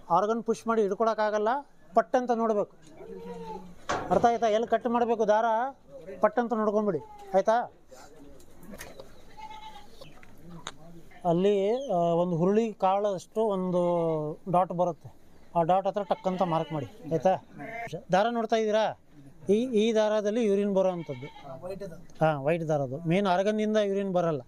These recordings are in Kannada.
ಆರ್ಗನ್ ಪುಷ್ ಮಾಡಿ ಹಿಡ್ಕೊಳಕ್ಕಾಗಲ್ಲ ಪಟ್ ಅಂತ ನೋಡಬೇಕು ಅರ್ಥ ಆಯ್ತಾ ಎಲ್ಲಿ ಕಟ್ ಮಾಡಬೇಕು ದಾರ ಪಟ್ ಅಂತ ನೋಡ್ಕೊಂಬಿಡಿ ಆಯ್ತಾ ಅಲ್ಲಿ ಆ, ಒಂದು ಹುರುಳಿ ಕಾಳಷ್ಟು ಒಂದು ಡಾಟ್ ಬರುತ್ತೆ ಆ ಡಾಟ್ ಹತ್ರ ಟಕ್ ಅಂತ ಮಾರ್ಕ್ ಮಾಡಿ ಆಯ್ತಾ ದಾರ ನೋಡ್ತಾ ಇದ್ದೀರಾ ಈ ಈ ದಾರದಲ್ಲಿ ಯೂರಿನ್ ಬರೋ ಅಂಥದ್ದು ಹಾಂ ವೈಟ್ ದಾರದು ಮೇನ್ ಆರ್ಗನ್ನಿಂದ ಯೂರಿನ್ ಬರಲ್ಲ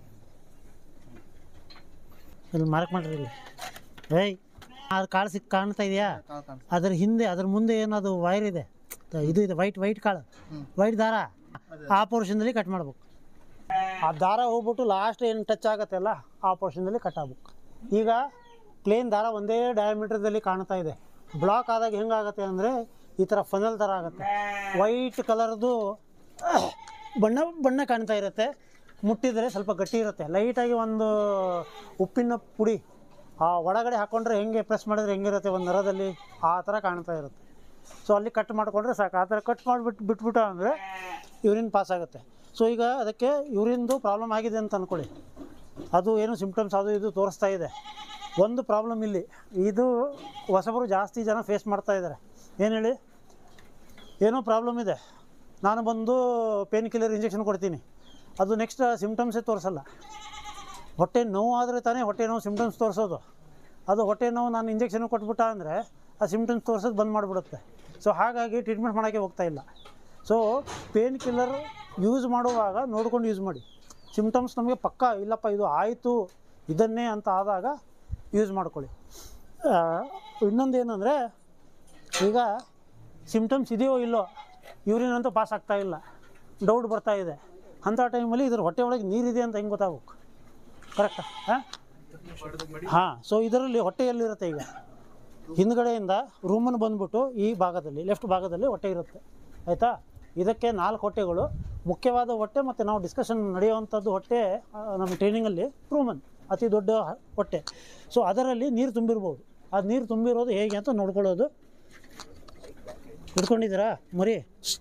ಇಲ್ಲಿ ಮಾರ್ಕ್ ಮಾಡ್ರಿ ಇಲ್ಲಿ ಏಯ್ ಅದು ಕಾಳು ಸಿಕ್ ಕಾಣ್ತಾ ಇದೆಯಾ ಅದ್ರ ಹಿಂದೆ ಅದ್ರ ಮುಂದೆ ಏನದು ವೈರ್ ಇದೆ ತ- ಇದು ಇದೆ ವೈಟ್ ವೈಟ್ ಕಾಳು ವೈಟ್ ದಾರ ಆ ಪೋರ್ಷನ್ದಲ್ಲಿ ಕಟ್ ಮಾಡ್ಬೇಕು ಆ ದಾರ ಹೋಗ್ಬಿಟ್ಟು ಲಾಸ್ಟ್ ಏನು ಟಚ್ ಆಗುತ್ತಲ್ಲ ಆ ಪೋರ್ಷನ್ದಲ್ಲಿ ಕಟ್ ಆಗ್ಬೇಕು ಈಗ ಪ್ಲೇನ್ ದಾರ ಒಂದೇ ಡಯಾಮೀಟರ್ದಲ್ಲಿ ಕಾಣ್ತಾ ಇದೆ ಬ್ಲಾಕ್ ಆದಾಗ ಹೆಂಗಾಗುತ್ತೆ ಅಂದರೆ ಈ ಥರ ಫನಲ್ ಥರ ಆಗುತ್ತೆ ವೈಟ್ ಕಲರ್ದು ಬಣ್ಣ ಬಣ್ಣ ಕಾಣ್ತಾ ಇರುತ್ತೆ ಮುಟ್ಟಿದರೆ ಸ್ವಲ್ಪ ಗಟ್ಟಿ ಇರುತ್ತೆ ಲೈಟಾಗಿ ಒಂದು ಉಪ್ಪಿನ ಪುಡಿ ಆ ಒಳಗಡೆ ಹಾಕ್ಕೊಂಡ್ರೆ ಹೆಂಗೆ ಪ್ರೆಸ್ ಮಾಡಿದ್ರೆ ಹೆಂಗಿರುತ್ತೆ ಒಂದು ನರದಲ್ಲಿ ಆ ಥರ ಕಾಣ್ತಾ ಇರುತ್ತೆ ಸೊ ಅಲ್ಲಿ ಕಟ್ ಮಾಡಿಕೊಂಡ್ರೆ ಸಾಕು ಆ ಥರ ಕಟ್ ಮಾಡಿಬಿಟ್ಟು ಬಿಟ್ಬಿಟ್ಟು ಅಂದರೆ ಯೂರಿನ್ ಪಾಸ್ ಆಗುತ್ತೆ ಸೊ ಈಗ ಅದಕ್ಕೆ ಯೂರಿನ್ದು ಪ್ರಾಬ್ಲಮ್ ಆಗಿದೆ ಅಂತ ಅಂದ್ಕೊಳ್ಳಿ ಅದು ಏನು ಸಿಮ್ಟಮ್ಸ್ ಅದು ಇದು ತೋರಿಸ್ತಾ ಇದೆ ಒಂದು ಪ್ರಾಬ್ಲಮ್ ಇಲ್ಲಿ ಇದು ಹೊಸಬರು ಜಾಸ್ತಿ ಜನ ಫೇಸ್ ಮಾಡ್ತಾ ಇದ್ದಾರೆ ಏನು ಹೇಳಿ ಏನೋ ಪ್ರಾಬ್ಲಮ್ ಇದೆ ನಾನು ಬಂದು ಪೇನ್ ಕಿಲ್ಲರ್ ಇಂಜೆಕ್ಷನ್ ಕೊಡ್ತೀನಿ ಅದು ನೆಕ್ಸ್ಟ್ ಸಿಮ್ಟಮ್ಸೇ ತೋರಿಸಲ್ಲ ಹೊಟ್ಟೆ ನೋವು ಆದರೆ ತಾನೇ ಹೊಟ್ಟೆ ನೋವು ಸಿಮ್ಟಮ್ಸ್ ತೋರಿಸೋದು ಅದು ಹೊಟ್ಟೆ ನೋವು ನಾನು ಇಂಜೆಕ್ಷನ್ ಕೊಟ್ಬಿಟ್ಟ ಅಂದರೆ ಆ ಸಿಮ್ಟಮ್ಸ್ ತೋರಿಸೋದು ಬಂದ್ ಮಾಡಿಬಿಡುತ್ತೆ ಸೊ ಹಾಗಾಗಿ ಟ್ರೀಟ್ಮೆಂಟ್ ಮಾಡೋಕ್ಕೆ ಹೋಗ್ತಾ ಇಲ್ಲ ಸೊ ಪೇನ್ ಕಿಲ್ಲರ್ ಯೂಸ್ ಮಾಡುವಾಗ ನೋಡ್ಕೊಂಡು ಯೂಸ್ ಮಾಡಿ ಸಿಮ್ಟಮ್ಸ್ ನಮಗೆ ಪಕ್ಕ ಇಲ್ಲಪ್ಪ ಇದು ಆಯಿತು ಇದನ್ನೇ ಅಂತ ಆದಾಗ ಯೂಸ್ ಮಾಡ್ಕೊಳ್ಳಿ ಆ, ಇನ್ನೊಂದು ಏನಂದರೆ ಈಗ ಸಿಮ್ಟಮ್ಸ್ ಇದೆಯೋ ಇಲ್ಲೋ ಯೂರಿನ್ ಅಂತೂ ಪಾಸ್ ಆಗ್ತಾ ಇಲ್ಲ ಡೌಟ್ ಬರ್ತಾ ಇದೆ ಅಂಥ ಟೈಮಲ್ಲಿ ಇದ್ರ ಹೊಟ್ಟೆ ಒಳಗೆ ನೀರಿದೆ ಅಂತ ಹೆಂಗೆ ಗೊತ್ತಾಗಬೇಕು ಕರೆಕ್ಟಾ ಹಾಂ ಹಾಂ ಸೊ ಇದರಲ್ಲಿ ಹೊಟ್ಟೆಯಲ್ಲಿರುತ್ತೆ ಈಗ ಹಿಂದ್ಗಡೆಯಿಂದ ರೂಮನ್ನು ಬಂದ್ಬಿಟ್ಟು ಈ ಭಾಗದಲ್ಲಿ ಲೆಫ್ಟ್ ಭಾಗದಲ್ಲಿ ಹೊಟ್ಟೆ ಇರುತ್ತೆ ಆಯಿತಾ ಇದಕ್ಕೆ ನಾಲ್ಕು ಹೊಟ್ಟೆಗಳು ಮುಖ್ಯವಾದ ಹೊಟ್ಟೆ ಮತ್ತು ನಾವು ಡಿಸ್ಕಷನ್ ನಡೆಯುವಂಥದ್ದು ಹೊಟ್ಟೆ ಆ, ನಮ್ಮ ಟ್ರೈನಿಂಗಲ್ಲಿ ರೂಮನ್ ಅತಿ ದೊಡ್ಡ ಹ- ಹೊಟ್ಟೆ ಸೊ ಅದರಲ್ಲಿ ನೀರು ತುಂಬಿರ್ಬೋದು ಆ ನೀರು ತುಂಬಿರೋದು ಹೇಗೆ ಅಂತ ನೋಡ್ಕೊಳ್ಳೋದು ಹಿಡ್ಕೊಂಡಿದ್ದೀರಾ ಮರಿ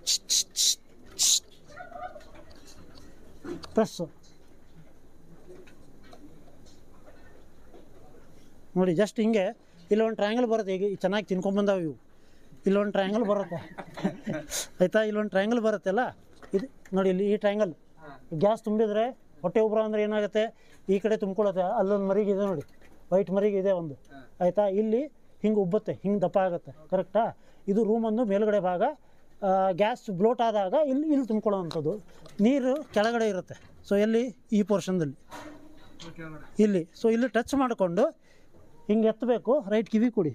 ಪ್ರೆಸ್ಸು ನೋಡಿ ಜಸ್ಟ್ ಹಿಂಗೆ ಇಲ್ಲೊಂದು ಟ್ರಯಾಂಗಲ್ ಬರುತ್ತೆ ಈಗ ಈ ಚೆನ್ನಾಗಿ ತಿನ್ಕೊಂಬಂದಾವ ಇವು ಇಲ್ಲೊಂದು ಟ್ರಯಾಂಗಲ್ ಬರುತ್ತೆ ಆಯಿತಾ ಇಲ್ಲೊಂದು ಟ್ರಯಾಂಗಲ್ ಬರುತ್ತಲ್ಲ ಇದು ನೋಡಿ ಇಲ್ಲಿ ಈ ಟ್ರಯಾಂಗಲ್ ಗ್ಯಾಸ್ ತುಂಬಿದ್ರೆ ಹೊಟ್ಟೆ ಉಬ್ರ ಅಂದ್ರೆ ಏನಾಗುತ್ತೆ ಈ ಕಡೆ ತುಂಬ್ಕೊಳ್ಳುತ್ತೆ ಅಲ್ಲೊಂದು ಮರಿಗಿದೆ ನೋಡಿ ವೈಟ್ ಮರಿಗೆ ಇದೆ ಒಂದು ಆಯಿತಾ ಇಲ್ಲಿ ಹಿಂಗೆ ಉಬ್ಬುತ್ತೆ ಹಿಂಗೆ ದಪ್ಪ ಆಗುತ್ತೆ ಕರೆಕ್ಟಾ ಇದು ರೂಮನ್ನು ಮೇಲ್ಗಡೆ ಭಾಗ ಗ್ಯಾಸ್ ಬ್ಲೋಟ್ ಆದಾಗ ಇಲ್ಲಿ ಇಲ್ಲಿ ತುಂಬ್ಕೊಳ್ಳೋವಂಥದ್ದು ನೀರು ಕೆಳಗಡೆ ಇರುತ್ತೆ ಸೊ ಎಲ್ಲಿ ಈ ಪೋರ್ಷನ್ದಲ್ಲಿ ಇಲ್ಲಿ ಸೊ ಇಲ್ಲಿ ಟಚ್ ಮಾಡಿಕೊಂಡು ಹಿಂಗೆ ಎತ್ತಬೇಕು ರೈಟ್ ಕಿವಿ ಕೊಡಿ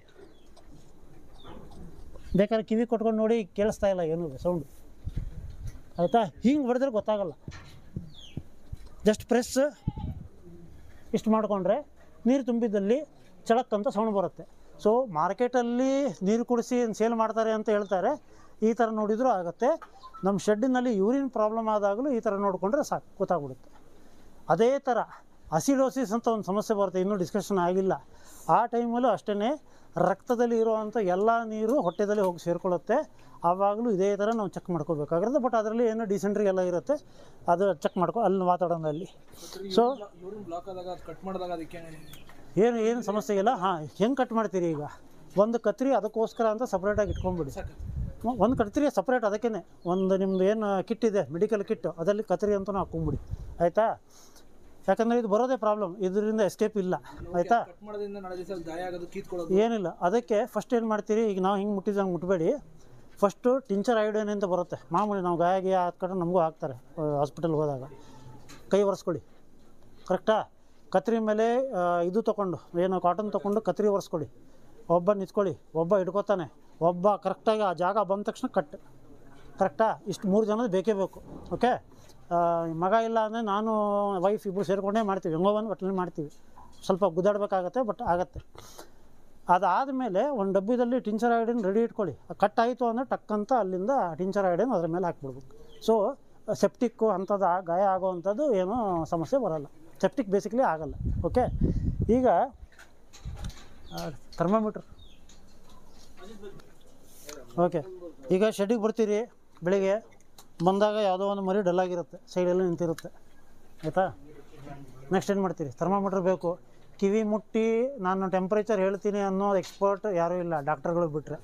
ಬೇಕಾದ್ರೆ ಕಿವಿ ಕೊಟ್ಕೊಂಡು ನೋಡಿ ಕೇಳಿಸ್ತಾ ಇಲ್ಲ ಏನೂ ಸೌಂಡು ಆಯಿತಾ ಹಿಂಗೆ ಹೊಡೆದ್ರೆ ಗೊತ್ತಾಗಲ್ಲ ಜಸ್ಟ್ ಪ್ರೆಸ್ ಇಷ್ಟು ಮಾಡಿಕೊಂಡ್ರೆ ನೀರು ತುಂಬಿದ್ದಲ್ಲಿ ಚಳಕ್ ಅಂತ ಸೌಂಡ್ ಬರುತ್ತೆ ಸೊ ಮಾರ್ಕೆಟಲ್ಲಿ ನೀರು ಕುಡಿಸಿ ಸೇಲ್ ಮಾಡ್ತಾರೆ ಅಂತ ಹೇಳ್ತಾರೆ ಈ ಥರ ನೋಡಿದರೂ ಆಗುತ್ತೆ ನಮ್ಮ ಶೆಡ್ಡಿನಲ್ಲಿ ಯೂರಿನ್ ಪ್ರಾಬ್ಲಮ್ ಆದಾಗಲೂ ಈ ಥರ ನೋಡಿಕೊಂಡ್ರೆ ಸಾಕು ಗೊತ್ತಾಗ್ಬಿಡುತ್ತೆ ಅದೇ ಥರ ಅಸಿಡೋಸಿಸ್ ಅಂತ ಒಂದು ಸಮಸ್ಯೆ ಬರುತ್ತೆ ಇನ್ನೂ ಡಿಸ್ಕಷನ್ ಆಗಿಲ್ಲ ಆ ಟೈಮಲ್ಲೂ ಅಷ್ಟೇ ರಕ್ತದಲ್ಲಿ ಇರುವಂಥ ಎಲ್ಲ ನೀರು ಹೊಟ್ಟೆದಲ್ಲಿ ಹೋಗಿ ಸೇರಿಕೊಳ್ಳುತ್ತೆ ಆವಾಗಲೂ ಇದೇ ಥರ ನಾವು ಚೆಕ್ ಮಾಡ್ಕೋಬೇಕಾಗಿರುತ್ತೆ ಬಟ್ ಅದರಲ್ಲಿ ಏನೋ ಡಿಸೆಂಟ್ರಿ ಎಲ್ಲ ಇರುತ್ತೆ ಅದು ಚೆಕ್ ಮಾಡ್ಕೊ ಅಲ್ಲಿ ಮಾತಾಡೋಣ ಅಲ್ಲಿ ಸೊ ಯೂರಿನ್ ಬ್ಲಾಕ್ ಆದಾಗ ಅದು ಕಟ್ ಮಾಡಿದಾಗ ಅದಕ್ಕೆ ಏನು ಏನು ಸಮಸ್ಯೆ ಇಲ್ಲ ಹಾಂ ಹೆಂಗೆ ಕಟ್ ಮಾಡ್ತೀರಿ ಈಗ ಒಂದು ಕತ್ರಿ ಅದಕ್ಕೋಸ್ಕರ ಅಂತ ಸಪ್ರೇಟಾಗಿ ಇಟ್ಕೊಂಡ್ಬಿಡಿ ಒಂದು ಕತ್ರಿ ಸಪ್ರೇಟ್ ಅದಕ್ಕೇ ಒಂದು ನಿಮ್ದು ಏನು ಕಿಟ್ ಇದೆ ಮೆಡಿಕಲ್ ಕಿಟ್ ಅದರಲ್ಲಿ ಕತ್ರಿ ಅಂತಲೂ ಹಾಕ್ಕೊಂಬಿಡಿ ಆಯಿತಾ ಯಾಕಂದರೆ ಇದು ಬರೋದೇ ಪ್ರಾಬ್ಲಮ್ ಇದರಿಂದ ಎಸ್ಕೇಪ್ ಇಲ್ಲ ಆಯಿತಾ ಕಟ್ ಮಾಡೋದ್ರಿಂದ ನಾಳೆ ದಿವಸ ಗಾಯ ಆಗೋದು ಕೀತ್ಕೊಳ್ಳೋದು ಏನಿಲ್ಲ ಅದಕ್ಕೆ ಫಸ್ಟ್ ಏನು ಮಾಡ್ತೀರಿ ಈಗ ನಾವು ಹಿಂಗೆ ಮುಟ್ಟಿದಂಗೆ ಮುಟ್ಟಬೇಡಿ ಫಸ್ಟು ಟಿಂಚರ್ ಐಡೋನ್ ಅಂತ ಬರುತ್ತೆ ಮಾಮೂಲಿ ನಾವು ಗಾಯ ಗಿಯ ಹಾಕ್ಕೊಂಡ್ರೆ ನಮಗೂ ಹಾಕ್ತಾರೆ ಹಾಸ್ಪಿಟಲ್ಗೆ ಹೋದಾಗ ಕೈ ಒರೆಸ್ಕೊಳ್ಳಿ ಕರೆಕ್ಟಾ ಕತ್ರಿ ಮೇಲೆ ಆ, ಇದು ತೊಗೊಂಡು ಏನು ಕಾಟನ್ ತೊಗೊಂಡು ಕತ್ರಿ ಒರೆಸ್ಕೊಳ್ಳಿ ಒಬ್ಬ ನಿಂತ್ಕೊಳ್ಳಿ ಒಬ್ಬ ಹಿಡ್ಕೋತಾನೆ ಒಬ್ಬ ಕರೆಕ್ಟಾಗಿ ಆ ಜಾಗ ಬಂದ ತಕ್ಷಣ ಕಟ್ ಕರೆಕ್ಟಾ ಇಷ್ಟು ಮೂರು ಜನದ ಬೇಕೇ ಬೇಕು ಓಕೆ ಮಗ ಇಲ್ಲ ಅಂದರೆ ನಾನು ವೈಫ್ ಇಬ್ಬರು ಸೇರಿಕೊಂಡೇ ಮಾಡ್ತೀವಿ ಹೆಂಗೋ ಬಂದು ಒಟ್ಟಲ್ಲಿ ಮಾಡ್ತೀವಿ ಸ್ವಲ್ಪ ಗುದ್ದಾಡಬೇಕಾಗತ್ತೆ ಬಟ್ ಆಗತ್ತೆ ಅದಾದಮೇಲೆ ಒಂದು ಡಬ್ಬಿದಲ್ಲಿ ಟಿಂಚರ್ ಐಡಿನ್ ರೆಡಿ ಇಟ್ಕೊಳ್ಳಿ ಕಟ್ ಆಯಿತು ಅಂದರೆ ಟಕ್ಕಂತ ಅಲ್ಲಿಂದ ಟಿಂಚರ್ ಐಡಿನ್ ಅದ್ರ ಮೇಲೆ ಹಾಕ್ಬಿಡ್ಬೇಕು ಸೊ ಸೆಪ್ಟಿಕ್ಕು ಅಂಥದ್ದು ಆ- ಗಾಯ ಆಗೋವಂಥದ್ದು ಏನೂ ಸಮಸ್ಯೆ ಬರೋಲ್ಲ ಸೆಪ್ಟಿಕ್ ಬೇಸಿಕ್ಲಿ ಆಗಲ್ಲ ಓಕೆ ಈಗ ಥರ್ಮಾಮೀಟ್ರ್ ಓಕೆ ಈಗ ಶೆಡ್ಡಿಗೆ ಬರ್ತೀರಿ ಬೆಳಿಗ್ಗೆ ಬಂದಾಗ ಯಾವುದೋ ಒಂದು ಮರಿ ಡಲ್ ಆಗಿರುತ್ತೆ ಸೈಡಲ್ಲಿ ನಿಂತಿರುತ್ತೆ ಆಯಿತಾ ನೆಕ್ಸ್ಟ್ ಏನು ಮಾಡ್ತೀರಿ ಥರ್ಮಾಮೀಟ್ರ್ ಬೇಕು ಕಿವಿ ಮುಟ್ಟಿ ನಾನು ಟೆಂಪ್ರೇಚರ್ ಹೇಳ್ತೀನಿ ಅನ್ನೋ ಎಕ್ಸ್ಪರ್ಟ್ ಯಾರೂ ಇಲ್ಲ ಡಾಕ್ಟರ್ಗಳು ಬಿಟ್ಟರೆ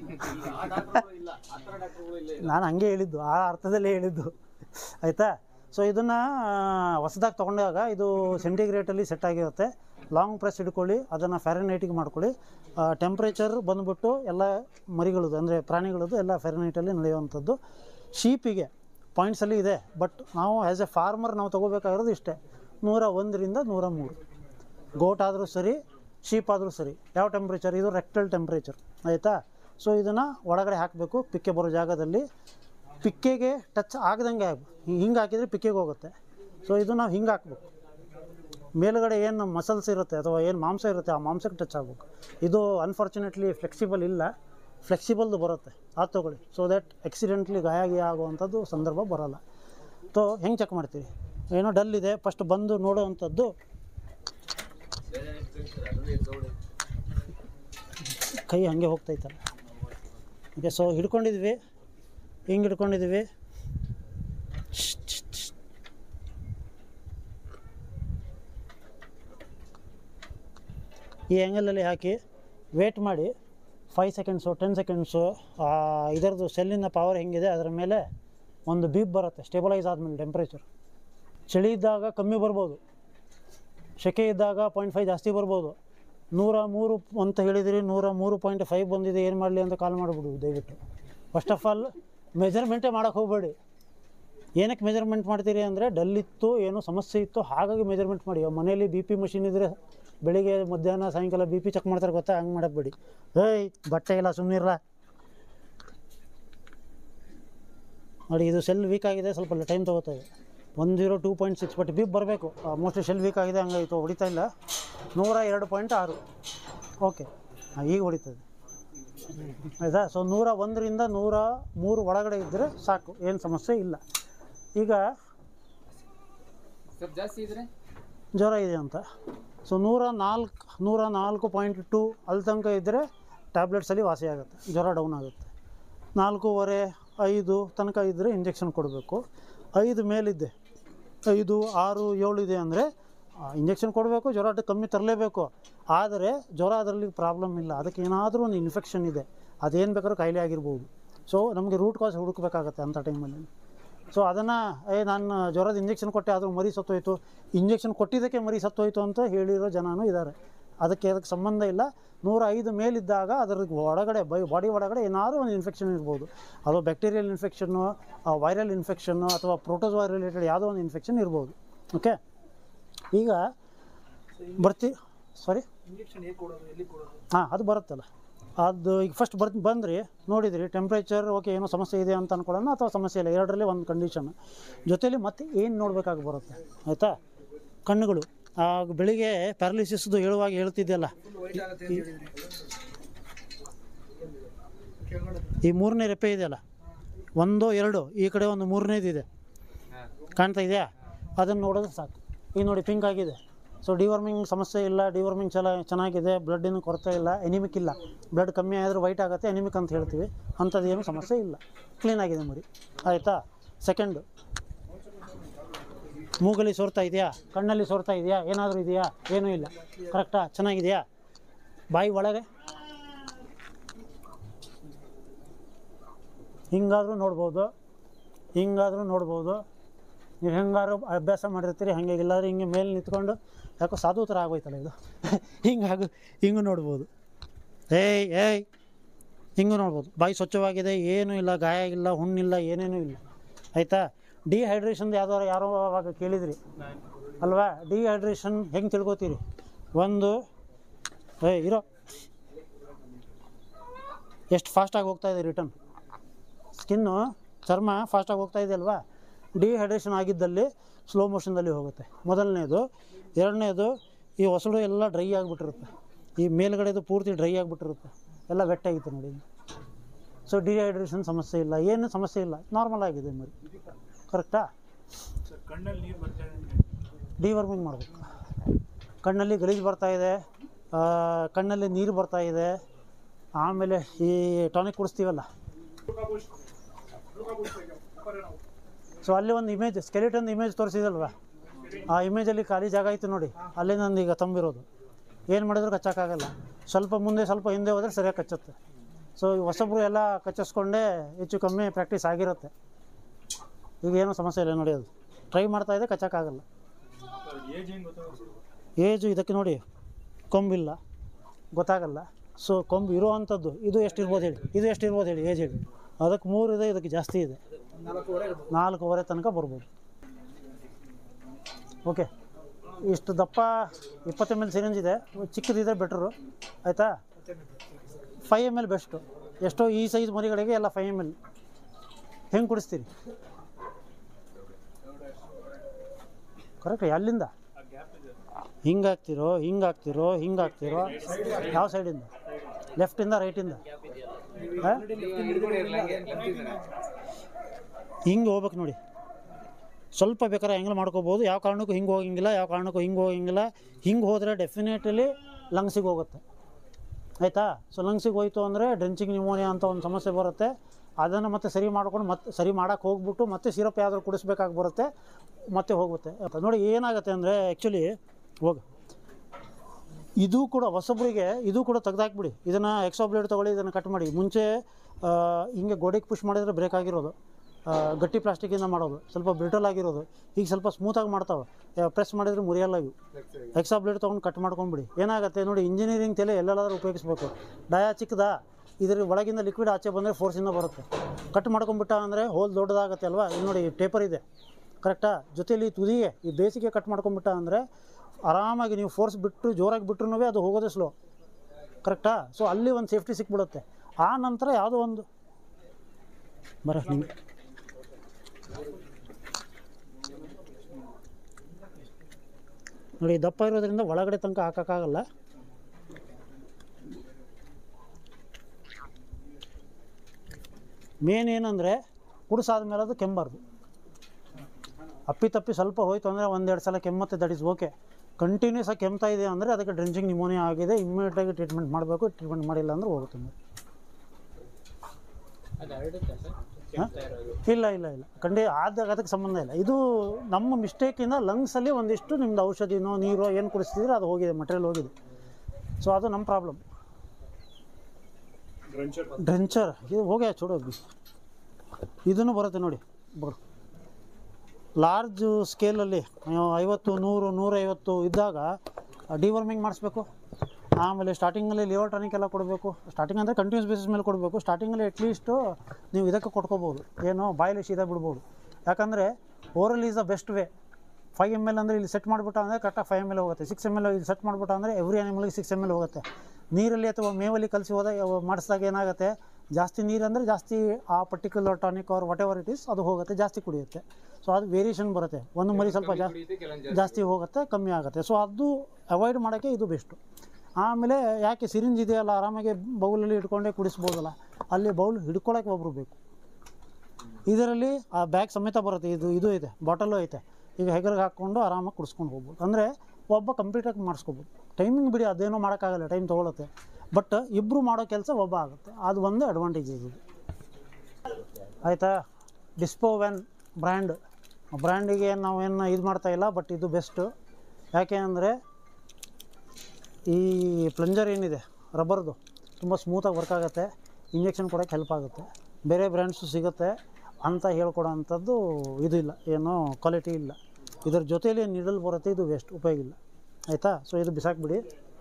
ನಾನು ಹಂಗೆ ಹೇಳಿದ್ದು ಆ ಅರ್ಥದಲ್ಲೇ ಹೇಳಿದ್ದು ಆಯಿತಾ ಸೊ ಇದನ್ನು ಹೊಸದಾಗಿ ತೊಗೊಂಡಾಗ ಇದು ಸೆಂಟಿಗ್ರೇಟಲ್ಲಿ ಸೆಟ್ ಆಗಿರುತ್ತೆ ಲಾಂಗ್ ಪ್ರೆಸ್ ಹಿಡ್ಕೊಳ್ಳಿ ಅದನ್ನು ಫ್ಯಾರನೈಟಿಗೆ ಮಾಡ್ಕೊಳ್ಳಿ ಟೆಂಪ್ರೇಚರ್ ಬಂದುಬಿಟ್ಟು ಎಲ್ಲ ಮರಿಗಳದ್ದು ಅಂದರೆ ಪ್ರಾಣಿಗಳದ್ದು ಎಲ್ಲ ಫ್ಯಾರನೈಟಲ್ಲಿ ನಡೆಯುವಂಥದ್ದು ಶೀಪಿಗೆ ಪಾಯಿಂಟ್ಸಲ್ಲಿ ಇದೆ ಬಟ್ ನಾವು ಆ್ಯಸ್ ಎ ಫಾರ್ಮರ್ ನಾವು ತೊಗೋಬೇಕಾಗಿರೋದು ಇಷ್ಟೇ ನೂರ ಒಂದರಿಂದ ನೂರ ಮೂರು ಗೋಟ್ ಆದರೂ ಸರಿ ಶೀಪ್ ಆದರೂ ಸರಿ ಯಾವ ಟೆಂಪ್ರೇಚರ್ ಇದು ರೆಕ್ಟಲ್ ಟೆಂಪ್ರೇಚರ್ ಆಯಿತಾ ಸೊ ಇದನ್ನು ಒಳಗಡೆ ಹಾಕಬೇಕು ಪಿಕ್ಕೆ ಬರೋ ಜಾಗದಲ್ಲಿ ಪಿಕ್ಕೆಗೆ ಟಚ್ ಆಗದಂಗೆ ಆಗ್ಬೇಕು ಹಿಂಗೆ ಹಾಕಿದರೆ ಪಿಕ್ಕೆಗೆ ಹೋಗುತ್ತೆ ಸೊ ಇದು ನಾವು ಹಿಂಗೆ ಹಾಕ್ಬೇಕು ಮೇಲುಗಡೆ ಏನು ಮಸಲ್ಸ್ ಇರುತ್ತೆ ಅಥವಾ ಏನು ಮಾಂಸ ಇರುತ್ತೆ ಆ ಮಾಂಸಕ್ಕೆ ಟಚ್ ಆಗಬೇಕು ಇದು ಅನ್ಫಾರ್ಚುನೇಟ್ಲಿ ಫ್ಲೆಕ್ಸಿಬಲ್ ಇಲ್ಲ ಫ್ಲೆಕ್ಸಿಬಲ್ದು ಬರುತ್ತೆ ಅದು ತೊಗೊಳ್ಳಿ ಸೊ ದ್ಯಾಟ್ ಆಕ್ಸಿಡೆಂಟ್ಲಿ ಗಾಯ ಗಿಯ ಆಗುವಂಥದ್ದು ಸಂದರ್ಭ ಬರೋಲ್ಲ ಸೊ ಹೆಂಗೆ ಚೆಕ್ ಮಾಡ್ತೀವಿ ಏನೋ ಡಲ್ ಇದೆ ಫಸ್ಟ್ ಬಂದು ನೋಡೋವಂಥದ್ದು ಕೈ ಹಾಗೆ ಹೋಗ್ತೈತಲ್ಲ ಓಕೆ ಸೊ ಹಿಡ್ಕೊಂಡಿದ್ವಿ ಹಿಂಗೆ ಹಿಡ್ಕೊಂಡಿದ್ವಿ ಈ ಆ್ಯಂಗಲಲ್ಲಿ ಹಾಕಿ ವೇಟ್ ಮಾಡಿ ಫೈವ್ ಸೆಕೆಂಡ್ಸು ಟೆನ್ ಸೆಕೆಂಡ್ಸು ಇದರದ್ದು ಸೆಲ್ಲಿನ ಪವರ್ ಹೆಂಗಿದೆ ಅದರ ಮೇಲೆ ಒಂದು ಬೀಪ್ ಬರುತ್ತೆ ಸ್ಟೇಬಲೈಸ್ ಆದಮೇಲೆ ಟೆಂಪ್ರೇಚರ್ ಚಳಿ ಇದ್ದಾಗ ಕಮ್ಮಿ ಬರ್ಬೋದು ಸೆಕೆ ಇದ್ದಾಗ ಪಾಯಿಂಟ್ ಫೈವ್ ಜಾಸ್ತಿ ಬರ್ಬೋದು ನೂರ ಮೂರು ಅಂತ ಹೇಳಿದಿರಿ ನೂರ ಮೂರು ಪಾಯಿಂಟ್ ಫೈವ್ ಬಂದಿದೆ ಏನು ಮಾಡಲಿ ಅಂತ ಕಾಲ್ ಮಾಡಿಬಿಡು ದಯವಿಟ್ಟು ಫಸ್ಟ್ ಆಫ್ ಆಲ್ ಮೆಜರ್ಮೆಂಟೇ ಮಾಡೋಕ್ಕೆ ಹೋಗಬೇಡಿ ಏನಕ್ಕೆ ಮೆಜರ್ಮೆಂಟ್ ಮಾಡ್ತೀರಿ ಅಂದರೆ ಡಲ್ ಇತ್ತು ಏನೋ ಸಮಸ್ಯೆ ಇತ್ತು ಹಾಗಾಗಿ ಮೆಜರ್ಮೆಂಟ್ ಮಾಡಿ ಮನೇಲಿ ಬಿ ಪಿ ಮಷಿನ್ ಇದ್ದರೆ ಬೆಳಿಗ್ಗೆ ಮಧ್ಯಾಹ್ನ ಸಾಯಂಕಾಲ ಬಿ ಪಿ ಚೆಕ್ ಮಾಡ್ತಾರೆ ಗೊತ್ತಾ ಹಂಗೆ ಮಾಡಕ್ಕೆ ಬೇಡಿ ಏಯ್ ಬಟ್ಟೆ ಇಲ್ಲ ಸುಮ್ಮನಿರಲ್ಲ ನೋಡಿ ಇದು ಸೆಲ್ ವೀಕ್ ಆಗಿದೆ ಸ್ವಲ್ಪ ಟೈಮ್ ತೊಗೋತಾ ಇದೆ one zero two point six but beep ಬರಬೇಕು ಮೋಸ್ಟ್ಲಿ ಸೆಲ್ ವೀಕ್ ಆಗಿದೆ ಹಂಗಾಯಿತು ಹೊಡಿತಾ ಇಲ್ಲ ನೂರ ಎರಡು ಪಾಯಿಂಟ್ ಆರು ಓಕೆ ಈಗ ಹೊಡಿತದೆ ಆಯಿತಾ ಸೊ ನೂರ ಒಂದರಿಂದ ನೂರ ಮೂರು ಒಳಗಡೆ ಇದ್ದರೆ ಸಾಕು ಏನು ಸಮಸ್ಯೆ ಇಲ್ಲ ಈಗ ಸ್ವಲ್ಪ ಜಾಸ್ತಿ ಇದ್ರೆ ಜ್ವರ ಇದೆ ಅಂತ ಸೊ ನೂರ ನಾಲ್ಕು ನೂರ ನಾಲ್ಕು ಪಾಯಿಂಟ್ ಟು ಅಲ್ಲಿ ತನಕ ಇದ್ದರೆ ಟ್ಯಾಬ್ಲೆಟ್ಸಲ್ಲಿ ವಾಸಿ ಆಗುತ್ತೆ ಜ್ವರ ಡೌನ್ ಆಗುತ್ತೆ ನಾಲ್ಕೂವರೆ ಐದು ತನಕ ಇದ್ದರೆ ಇಂಜೆಕ್ಷನ್ ಕೊಡಬೇಕು ಐದು ಮೇಲಿದ್ದೆ ಐದು ಆರು ಏಳು ಇದೆ ಅಂದರೆ ಇಂಜೆಕ್ಷನ್ ಕೊಡಬೇಕು ಜ್ವರ ಟ- ಕಮ್ಮಿ ತರಲೇಬೇಕು ಆದರೆ ಜ್ವರ ಅದರಲ್ಲಿ ಪ್ರಾಬ್ಲಮ್ ಇಲ್ಲ ಅದಕ್ಕೆ ಏನಾದರೂ ಒಂದು ಇನ್ಫೆಕ್ಷನ್ ಇದೆ ಅದೇನು ಬೇಕಾದ್ರೂ ಕಾಯಿಲೆ ಆಗಿರ್ಬೋದು ಸೊ ನಮಗೆ ರೂಟ್ ಕಾಸ್ ಹುಡುಕಬೇಕಾಗತ್ತೆ ಅಂಥ ಟೈಮಲ್ಲಿ ಸೊ ಅದನ್ನು ಏ ನಾನು ಜ್ವರದ ಇಂಜೆಕ್ಷನ್ ಕೊಟ್ಟೆ ಆದರೂ ಮರಿ ಸತ್ತೋಯ್ತು ಇಂಜೆಕ್ಷನ್ ಕೊಟ್ಟಿದ್ದಕ್ಕೆ ಮರಿ ಸತ್ತೋಯ್ತು ಅಂತ ಹೇಳಿರೋ ಜನನೂ ಇದ್ದಾರೆ ಅದಕ್ಕೆ ಅದಕ್ಕೆ ಸಂಬಂಧ ಇಲ್ಲ ನೂರ ಐದು ಮೇಲಿದ್ದಾಗ ಅದರ ಒಳಗಡೆ ಬೈ ಬಾಡಿ ಒಳಗಡೆ ಏನಾದರೂ ಒಂದು ಇನ್ಫೆಕ್ಷನ್ ಇರ್ಬೋದು ಅದು ಬ್ಯಾಕ್ಟೀರಿಯಲ್ ಇನ್ಫೆಕ್ಷನ್ನು ವೈರಲ್ ಇನ್ಫೆಕ್ಷನ್ನು ಅಥವಾ ಪ್ರೋಟೋಜೋವಾ ರಿಲೇಟೆಡ್ ಯಾವುದೋ ಒಂದು ಇನ್ಫೆಕ್ಷನ್ ಇರ್ಬೋದು ಓಕೆ ಈಗ ಬರ್ತಿ ಸಾರಿ ಇಂಜೆಕ್ಷನ್ ಹೇಗೆ ಕೊಡೋದು ಎಲ್ಲಿ ಕೊಡೋದು ಹಾಂ ಅದು ಬರುತ್ತಲ್ಲ ಅದು ಈಗ ಫಸ್ಟ್ ಬರ್ ಬಂದ್ರಿ ನೋಡಿದ್ರಿ ಟೆಂಪ್ರೇಚರ್ ಓಕೆ ಏನೋ ಸಮಸ್ಯೆ ಇದೆ ಅಂತ ಅನ್ಕೊಳ್ಳೋಣ ಅಥವಾ ಸಮಸ್ಯೆ ಇಲ್ಲ ಎರಡರಲ್ಲಿ ಒಂದು ಕಂಡೀಷನ್ ಜೊತೆಲಿ ಮತ್ತೆ ಏನು ನೋಡಬೇಕಾಗಿ ಬರುತ್ತೆ ಆಯಿತಾ ಕಣ್ಣುಗಳು ಆಗ ಬೆಳಿಗ್ಗೆ ಪ್ಯಾರಲಿಸಿಸ್ದು ಹೇಳುವಾಗ ಹೇಳ್ತಿದ್ದೆಲ್ಲ ಫುಲ್ ವೈಟ್ ಆಗುತ್ತೆ ಅಂತ ಹೇಳಿದ್ರಿ ಕೆಳಗಡೆ ಈ ಮೂರನೇ ರೆಪ್ಪೆ ಇದೆಯಲ್ಲ ಒಂದು ಎರಡು ಈ ಕಡೆ ಒಂದು ಮೂರನೇದಿದೆ ಕಾಣ್ತಾ ಇದೆಯಾ ಅದನ್ನು ನೋಡಿದ್ರೆ ಸಾಕು ಈಗ ನೋಡಿ ಪಿಂಕ್ ಆಗಿದೆ ಸೊ ಡಿವರ್ಮಿಂಗ್ ಸಮಸ್ಯೆ ಇಲ್ಲ ಡಿವರ್ಮಿಂಗ್ ಚಲ ಚೆನ್ನಾಗಿದೆ ಬ್ಲಡ್ಡಿನ ಕೊರತೆ ಇಲ್ಲ ಎನಿಮಿಕ್ ಇಲ್ಲ ಬ್ಲಡ್ ಕಮ್ಮಿ ಆದರೂ ವೈಟ್ ಆಗುತ್ತೆ ಎನಿಮಿಕ್ ಅಂತ ಹೇಳ್ತೀವಿ ಅಂಥದ್ದು ಏನು ಸಮಸ್ಯೆ ಇಲ್ಲ ಕ್ಲೀನ್ ಆಗಿದೆ ಮರಿ ಆಯಿತಾ ಸೆಕೆಂಡು ಮೂಗಲ್ಲಿ ಸೋರ್ತಾ ಇದೆಯಾ ಕಣ್ಣಲ್ಲಿ ಸೋರ್ತಾ ಇದೆಯಾ ಏನಾದರೂ ಇದೆಯಾ ಏನೂ ಇಲ್ಲ ಕರೆಕ್ಟಾ ಚೆನ್ನಾಗಿದೆಯಾ ಬಾಯಿ ಒಳಗೆ ಹಿಂಗಾದರೂ ನೋಡ್ಬೋದು ಹಿಂಗಾದರೂ ನೋಡ್ಬೋದು ನೀವು ಹೆಂಗಾರು ಅಭ್ಯಾಸ ಮಾಡಿರ್ತೀರಿ ಹಾಗೆ ಇಲ್ಲಾದ್ರೆ ಹಿಂಗೆ ಮೇಲೆ ನಿಂತ್ಕೊಂಡು ಯಾಕೋ ಸಾಧು ಥರ ಆಗೋಯ್ತಲ್ಲ ಇದು ಹಿಂಗಾಗು ಹಿಂಗೂ ನೋಡ್ಬೋದು ಏಯ್ ಏಯ್ ಹಿಂಗೂ ನೋಡ್ಬೋದು ಬಾಯಿ ಸ್ವಚ್ಛವಾಗಿದೆ ಏನೂ ಇಲ್ಲ ಗಾಯ ಇಲ್ಲ ಹುಣ್ಣಿಲ್ಲ ಏನೇನೂ ಇಲ್ಲ ಆಯಿತಾ ಡಿಹೈಡ್ರೇಷನ್ದು ಯಾವ್ದಾರು ಯಾರೋ ಅವಾಗ ಕೇಳಿದ್ರಿ ಅಲ್ವಾ ಡಿಹೈಡ್ರೇಷನ್ ಹೆಂಗೆ ತಿಳ್ಕೊತೀರಿ ಒಂದು ಏಯ್ ಇರೋ ಎಷ್ಟು ಫಾಸ್ಟಾಗಿ ಹೋಗ್ತಾ ಇದೆ ರಿಟರ್ನ್ ಸ್ಕಿನ್ನು ಚರ್ಮ ಫಾಸ್ಟಾಗಿ ಹೋಗ್ತಾ ಇದೆ ಅಲ್ವಾ ಡಿಹೈಡ್ರೇಷನ್ ಆಗಿದ್ದಲ್ಲಿ ಸ್ಲೋ ಮೋಷನ್ದಲ್ಲಿ ಹೋಗುತ್ತೆ ಮೊದಲನೇದು ಎರಡನೇದು ಈ ಹೊಸಳು ಎಲ್ಲ ಡ್ರೈ ಆಗಿಬಿಟ್ಟಿರುತ್ತೆ ಈ ಮೇಲ್ಗಡೆದು ಪೂರ್ತಿ ಡ್ರೈ ಆಗಿಬಿಟ್ಟಿರುತ್ತೆ ಎಲ್ಲ ವೆಟ್ಟಾಗಿತ್ತು ನೋಡಿ ಸೊ ಡಿಹೈಡ್ರೇಷನ್ ಸಮಸ್ಯೆ ಇಲ್ಲ ಏನು ಸಮಸ್ಯೆ ಇಲ್ಲ ನಾರ್ಮಲ್ ಆಗಿದೆ ಮರಿ ಕರೆಕ್ಟಾ ಕಣ್ಣಲ್ಲಿ ನೀರು ಬರ್ತಾ ಇದೆ ಡಿವರ್ಮಿಂಗ್ ಮಾಡಬೇಕು ಕಣ್ಣಲ್ಲಿ ಗಲೀಜು ಬರ್ತಾ ಇದೆ ಆ, ಕಣ್ಣಲ್ಲಿ ನೀರು ಬರ್ತಾ ಇದೆ ಆಮೇಲೆ ಈ ಟಾನಿಕ್ ಕುಡಿಸ್ತೀವಲ್ಲ ಸೊ ಅಲ್ಲಿ ಒಂದು ಇಮೇಜ್ ಸ್ಕೆಲಿಟನ್ ಇಮೇಜ್ ತೋರಿಸಿದಲ್ವ ಆ ಇಮೇಜಲ್ಲಿ ಖಾಲಿ ಜಾಗ ಇತ್ತು ನೋಡಿ ಅಲ್ಲೇ ನಂದು ಈಗ ತಂಬಿರೋದು ಏನು ಮಾಡಿದ್ರು ಕಚ್ಚೋಕ್ಕಾಗಲ್ಲ ಸ್ವಲ್ಪ ಮುಂದೆ ಸ್ವಲ್ಪ ಹಿಂದೆ ಹೋದರೆ ಸರಿಯಾಗಿ ಕಚ್ಚುತ್ತೆ ಸೊ ಈ ಹೊಸಬ್ರು ಎಲ್ಲ ಕಚ್ಚಿಸ್ಕೊಂಡೇ ಹೆಚ್ಚು ಕಮ್ಮಿ ಪ್ರಾಕ್ಟೀಸ್ ಆಗಿರುತ್ತೆ ಈಗ ಏನೂ ಸಮಸ್ಯೆ ಇಲ್ಲ ನೋಡಿ ಅದು ಟ್ರೈ ಮಾಡ್ತಾ ಇದೆ ಕಚ್ಚೋಕ್ಕಾಗಲ್ಲ ಏಜ್ ಹೆಂಗೆ ಗೊತ್ತಾಗುತ್ತೆ ಏಜು ಇದಕ್ಕೆ ನೋಡಿ ಕೊಂಬಿಲ್ಲ ಗೊತ್ತಾಗಲ್ಲ ಸೊ ಕೊಂಬು ಇರುವಂಥದ್ದು ಇದು ಎಷ್ಟು ಇರ್ಬೋದು ಹೇಳಿ ಇದು ಎಷ್ಟು ಇರ್ಬೋದು ಹೇಳಿ ಏಜ್ ಹೇಳಿ ಅದಕ್ಕೆ ಮೂರು ಇದೆ ಇದಕ್ಕೆ ಜಾಸ್ತಿ ಇದೆ ನಾಲ್ಕೂವರೆ ಇರ್ಬೋದು ನಾಲ್ಕೂವರೆ ತನಕ ಬರ್ಬೋದು ಓಕೆ ಇಷ್ಟು ದಪ್ಪ ಇಪ್ಪತ್ತು ಎಮ್ ಎಲ್ ಸಿರಿಂಜ್ ಇದೆ ಚಿಕ್ಕದಿದೆ ಬೆಟ್ರು ಆಯಿತಾ ಫೈವ್ ಎಮ್ ಎಲ್ ಬೆಸ್ಟು ಎಷ್ಟೋ ಈ ಸೈಜ್ ಮರಿಗಳಿಗೆ ಎಲ್ಲ ಫೈವ್ ಎಮ್ ಎಲ್ ಹೆಂಗೆ ಕುಡಿಸ್ತೀರಿ ಕರೆಕ್ಟ್ ಅಲ್ಲಿಂದ ಆ ಗ್ಯಾಪ್ ಇದೆ ಹಿಂಗೆ ಹಾಕ್ತಿರೋ ಹಿಂಗೆ ಹಾಕ್ತಿರೋ ಹಿಂಗೆ ಹಾಕ್ತಿರೋ ಯಾವ ಸೈಡಿಂದ ಲೆಫ್ಟಿಂದ ರೈಟಿಂದ ಹಾಂ ಹಿಂಗೆ ಹೋಗ್ಬೇಕು ನೋಡಿ ಸ್ವಲ್ಪ ಬೇಕಾದ್ರೆ ಆ್ಯಂಗಲ್ ಮಾಡ್ಕೋಬೋದು ಯಾವ ಕಾರಣಕ್ಕೂ ಹಿಂಗೆ ಹೋಗಂಗಿಲ್ಲ ಯಾವ ಕಾರಣಕ್ಕೂ ಹಿಂಗೆ ಹೋಗಂಗಿಲ್ಲ ಹಿಂಗೆ ಹೋದರೆ ಡೆಫಿನೆಟ್ಲಿ ಲಂಗ್ಸಿಗೆ ಹೋಗುತ್ತೆ ಆಯಿತಾ ಸೊ ಲಂಗ್ಸಿಗೆ ಹೋಯ್ತು ಅಂದರೆ ಡ್ರೆಂಚಿಂಗ್ ನ್ಯೂಮೋನಿಯಾ ಅಂತ ಒಂದು ಸಮಸ್ಯೆ ಬರುತ್ತೆ ಅದನ್ನು ಮತ್ತೆ ಸರಿ ಮಾಡ್ಕೊಂಡು ಮತ್ತೆ ಸರಿ ಮಾಡೋಕ್ಕೆ ಹೋಗ್ಬಿಟ್ಟು ಮತ್ತೆ ಸಿರಪ್ ಯಾವ್ದಾದ್ರು ಕುಡಿಸ್ಬೇಕಾಗಿ ಬರುತ್ತೆ ಮತ್ತೆ ಹೋಗುತ್ತೆ ಆಯ್ತಾ? ನೋಡಿ ಏನಾಗುತ್ತೆ ಅಂದರೆ ಆ್ಯಕ್ಚುಲಿ ಹೋಗಿ ಇದು ಕೂಡ ಹೊಸಬ್ರಿಗೆ ಇದು ಕೂಡ ತೆಗ್ದಾಕ್ಬಿಡಿ ಇದನ್ನು ಎಕ್ಸೋ ಬ್ಲೇಡ್ ತೊಗೊಳ್ಳಿ ಇದನ್ನು ಕಟ್ ಮಾಡಿ ಮುಂಚೆ ಆ, ಹಿಂಗೆ ಗೋಡೆಗೆ ಪುಷ್ ಮಾಡಿದರೆ ಬ್ರೇಕ್ ಆಗಿರೋದು ಆ, ಗಟ್ಟಿ ಪ್ಲಾಸ್ಟಿಕ್ಕಿಂದ ಮಾಡೋದು ಸ್ವಲ್ಪ ಬ್ರಿಟಲ್ ಆಗಿರೋದು ಈಗ ಸ್ವಲ್ಪ ಸ್ಮೂತಾಗಿ ಮಾಡ್ತಾವೆ ಪ್ರೆಸ್ ಮಾಡಿದರೆ ಮುರಿಯಲ್ಲ ಇವು ಎಕ್ಸಾ ಬ್ಲೇಡ್ ತೊಗೊಂಡು ಕಟ್ ಮಾಡ್ಕೊಂಬಿಡಿ ಏನಾಗುತ್ತೆ ನೋಡಿ ಇಂಜಿನಿಯರಿಂಗ್ ತಲೆ ಎಲ್ಲೆಲ್ಲಾದ್ರೂ ಉಪಯೋಗಿಸ್ಬೇಕು ಡಯಾ ಚಿಕ್ಕದ ಇದ್ರ ಒಳಗಿಂದ ಲಿಕ್ವಿಡ್ ಆಚೆ ಬಂದರೆ ಫೋರ್ಸಿಂದ ಬರುತ್ತೆ ಕಟ್ ಮಾಡ್ಕೊಂಬಿಟ್ಟ ಅಂದರೆ ಹೋಲ್ ದೊಡ್ಡದಾಗತ್ತೆ ಅಲ್ವಾ ಇಲ್ಲಿ ನೋಡಿ ಟೇಪರ್ ಇದೆ ಕರೆಕ್ಟಾ ಜೊತೆಲಿ ತುದಿಗೆ ಈ ಬೇಸಿಗೆ ಕಟ್ ಮಾಡ್ಕೊಂಬಿಟ್ಟ ಅಂದರೆ ಆರಾಮಾಗಿ ನೀವು ಫೋರ್ಸ್ ಬಿಟ್ಟು ಜೋರಾಗಿ ಬಿಟ್ರೂ ಅದು ಹೋಗೋದೇ ಸ್ಲೋ ಕರೆಕ್ಟಾ ಸೊ ಅಲ್ಲಿ ಒಂದು ಸೇಫ್ಟಿ ಸಿಕ್ಬಿಡುತ್ತೆ ಆ ನಂತರ ಯಾವುದೋ ಒಂದು ಬರ ನಿಮ್ಗೆ ನೋಡಿ ದಪ್ಪ ಇರೋದ್ರಿಂದ ಒಳಗಡೆ ತನಕ ಹಾಕೋಕ್ಕಾಗಲ್ಲ ಮೇನ್ ಏನಂದರೆ ಕುಡಿಸಾದ ಮೇಲೆ ಅದು ಕೆಮ್ಮಬಾರ್ದು ಅಪ್ಪಿ ತಪ್ಪಿ ಸ್ವಲ್ಪ ಹೋಯ್ತು ಅಂದರೆ ಒಂದೆರಡು ಸಲ ಕೆಮ್ಮತ್ತೆ ದಟ್ ಇಸ್ ಓಕೆ ಕಂಟಿನ್ಯೂಸ್ ಆಗಿ ಕೆಮ್ತಾ ಇದೆ ಅಂದರೆ ಅದಕ್ಕೆ ಡ್ರೆಂಚಿಂಗ್ ನಿಮೋನಿಯಾ ಆಗಿದೆ ಇಮ್ಮಿಡಿಯೇಟಾಗಿ ಟ್ರೀಟ್ಮೆಂಟ್ ಮಾಡಬೇಕು ಟ್ರೀಟ್ಮೆಂಟ್ ಮಾಡಿಲ್ಲ ಅಂದ್ರೆ ಹೋಗುತ್ತೆ ಮೇಲೆ ಹಾಂ? ಇಲ್ಲ ಇಲ್ಲ ಇಲ್ಲ ಖಂಡಿ ಆದ ಅದಕ್ಕೆ ಸಂಬಂಧ ಇಲ್ಲ ಇದು ನಮ್ಮ ಮಿಸ್ಟೇಕಿಂದ ಲಂಗ್ಸಲ್ಲಿ ಒಂದಿಷ್ಟು ನಿಮ್ದು ಔಷಧಿನೋ ನೀರೋ ಏನು ಕುಡಿಸ್ತಿದ್ರೆ ಅದು ಹೋಗಿದೆ ಮಟೀರಿಯಲ್ ಹೋಗಿದೆ ಸೊ ಅದು ನಮ್ಮ ಪ್ರಾಬ್ಲಮ್ ಡ್ರಂಚರ್ ಡ್ರೆಂಚರ್ ಇದು ಹೋಗ್ಯಾ ಚೂಡು ಇದನ್ನು ಬರುತ್ತೆ ನೋಡಿ ಬರು ಲಾರ್ಜ್ ಸ್ಕೇಲಲ್ಲಿ ಐವತ್ತು ನೂರು ನೂರೈವತ್ತು ಇದ್ದಾಗ ಡಿವರ್ಮಿಂಗ್ ಮಾಡಿಸ್ಬೇಕು ಆಮೇಲೆ ಸ್ಟಾರ್ಟಿಂಗಲ್ಲಿ ಲಿವರ್ ಟಾನಿಕ್ ಎಲ್ಲ ಕೊಡಬೇಕು ಸ್ಟಾರ್ಟಿಂಗ್ ಅಂದರೆ ಕಂಟಿನ್ಯೂಸ್ ಬೇಸಿಸ್ ಮೇಲೆ ಕೊಡಬೇಕು ಸ್ಟಾರ್ಟಿಂಗಲ್ಲಿ ಅಟ್ಲೀಸ್ಟು ನೀವು ಇದಕ್ಕೆ ಕೊಟ್ಕೋಬೋದು ಏನು ಬಾಯಲ್ಲಿ ಸೀದಾ ಬಿಡ್ಬೋದು ಯಾಕಂದರೆ oral is the best way five M L ಅಂದರೆ ಇಲ್ಲಿ ಸೆಟ್ ಮಾಡಿಬಿಟ್ಟ ಅಂದರೆ ಕರೆಕ್ಟಾಗಿ ಫೈವ್ ಎಮ್ ಎಲ್ ಹೋಗುತ್ತೆ ಸಿಕ್ಸ್ ಎಮ್ ಎಲ್ ಇಲ್ಲಿ ಸೆಟ್ ಮಾಡಿಬಿಟ್ಟ ಅಂದರೆ ಎವ್ರಿ ಅನಿಮಲ್ಗೆ ಸಿಕ್ಸ್ ಎಮ್ ಎಲ್ ಹೋಗುತ್ತೆ ನೀರಲ್ಲಿ ಅಥವಾ ಮೇವಲ್ಲಿ ಕಲಸಿ ಹೋದಾಗ ಮಾಡಿಸಿದಾಗ ಏನಾಗುತ್ತೆ ಜಾಸ್ತಿ ನೀರು ಅಂದರೆ ಜಾಸ್ತಿ ಆ ಪರ್ಟಿಕ್ಯುಲರ್ ಟಾನಿಕ್ ಅವ್ರ ವಾಟ್ ಎವರ್ ಇಟ್ ಈಸ್ ಅದು ಹೋಗುತ್ತೆ ಜಾಸ್ತಿ ಕುಡಿಯುತ್ತೆ ಸೊ ಅದು ವೇರಿಯೇಷನ್ ಬರುತ್ತೆ ಒಂದು ಮರಿ ಸ್ವಲ್ಪ ಜಾಸ್ತಿ ಜಾಸ್ತಿ ಹೋಗುತ್ತೆ ಕಮ್ಮಿ ಆಗುತ್ತೆ ಸೊ ಅದು ಅವಾಯ್ಡ್ ಮಾಡೋಕ್ಕೆ ಇದು ಬೆಸ್ಟು ಆಮೇಲೆ ಯಾಕೆ ಸಿರಿಂಜ್ ಇದೆಯಲ್ಲ ಆರಾಮಾಗಿ ಬೌಲಲ್ಲಿ ಇಟ್ಕೊಂಡೇ ಕುಡಿಸ್ಬೋದಲ್ಲ ಅಲ್ಲಿ ಬೌಲ್ ಹಿಡ್ಕೊಳಕ್ಕೆ ಒಬ್ಬರು ಬೇಕು ಇದರಲ್ಲಿ ಆ ಬ್ಯಾಗ್ ಸಮೇತ ಬರುತ್ತೆ ಇದು ಇದು ಇದೆ ಬಾಟಲು ಐತೆ ಈಗ ಹೆಗರ್ಗೆ ಹಾಕ್ಕೊಂಡು ಆರಾಮಾಗಿ ಕುಡಿಸ್ಕೊಂಡು ಹೋಗ್ಬೋದು ಅಂದರೆ ಒಬ್ಬ ಕಂಪ್ಲೀಟಾಗಿ ಮಾಡಿಸ್ಕೋಬೋದು ಟೈಮಿಂಗ್ ಬಿಡಿ ಅದೇನೋ ಮಾಡೋಕ್ಕಾಗಲ್ಲ ಟೈಮ್ ತೊಗೊಳುತ್ತೆ ಬಟ್ ಇಬ್ಬರು ಮಾಡೋ ಕೆಲಸ ಒಬ್ಬ ಆಗುತ್ತೆ ಅದು ಒಂದು ಅಡ್ವಾಂಟೇಜ್ ಇದು ಆಯಿತಾ ಡಿಸ್ಪೋ ವ್ಯಾನ್ ಬ್ರ್ಯಾಂಡ್ ಬ್ರ್ಯಾಂಡಿಗೆ ನಾವೇನು ಇದು ಮಾಡ್ತಾ ಇಲ್ಲ ಬಟ್ ಇದು ಬೆಸ್ಟು ಯಾಕೆ ಅಂದರೆ ಈ ಪ್ಲಂಜರ್ ಏನಿದೆ ರಬ್ಬರ್ದು ತುಂಬ ಸ್ಮೂತಾಗಿ ವರ್ಕ್ ಆಗುತ್ತೆ ಇಂಜೆಕ್ಷನ್ ಕೊಡೋಕ್ಕೆ ಹೆಲ್ಪ್ ಆಗುತ್ತೆ ಬೇರೆ ಬ್ರ್ಯಾಂಡ್ಸು ಸಿಗುತ್ತೆ ಅಂತ ಹೇಳ್ಕೊಡೋ ಅಂಥದ್ದು ಇದು ಇಲ್ಲ ಏನೋ ಕ್ವಾಲಿಟಿ ಇಲ್ಲ ಇದ್ರ ಜೊತೆಯಲ್ಲಿ ನಿಡಲ್ ಬರುತ್ತೆ ಇದು ವೇಸ್ಟ್ ಉಪಯೋಗ ಇಲ್ಲ ಆಯಿತಾ ಸೊ ಇದು ಬಿಸಾಕ್ಬಿಡಿ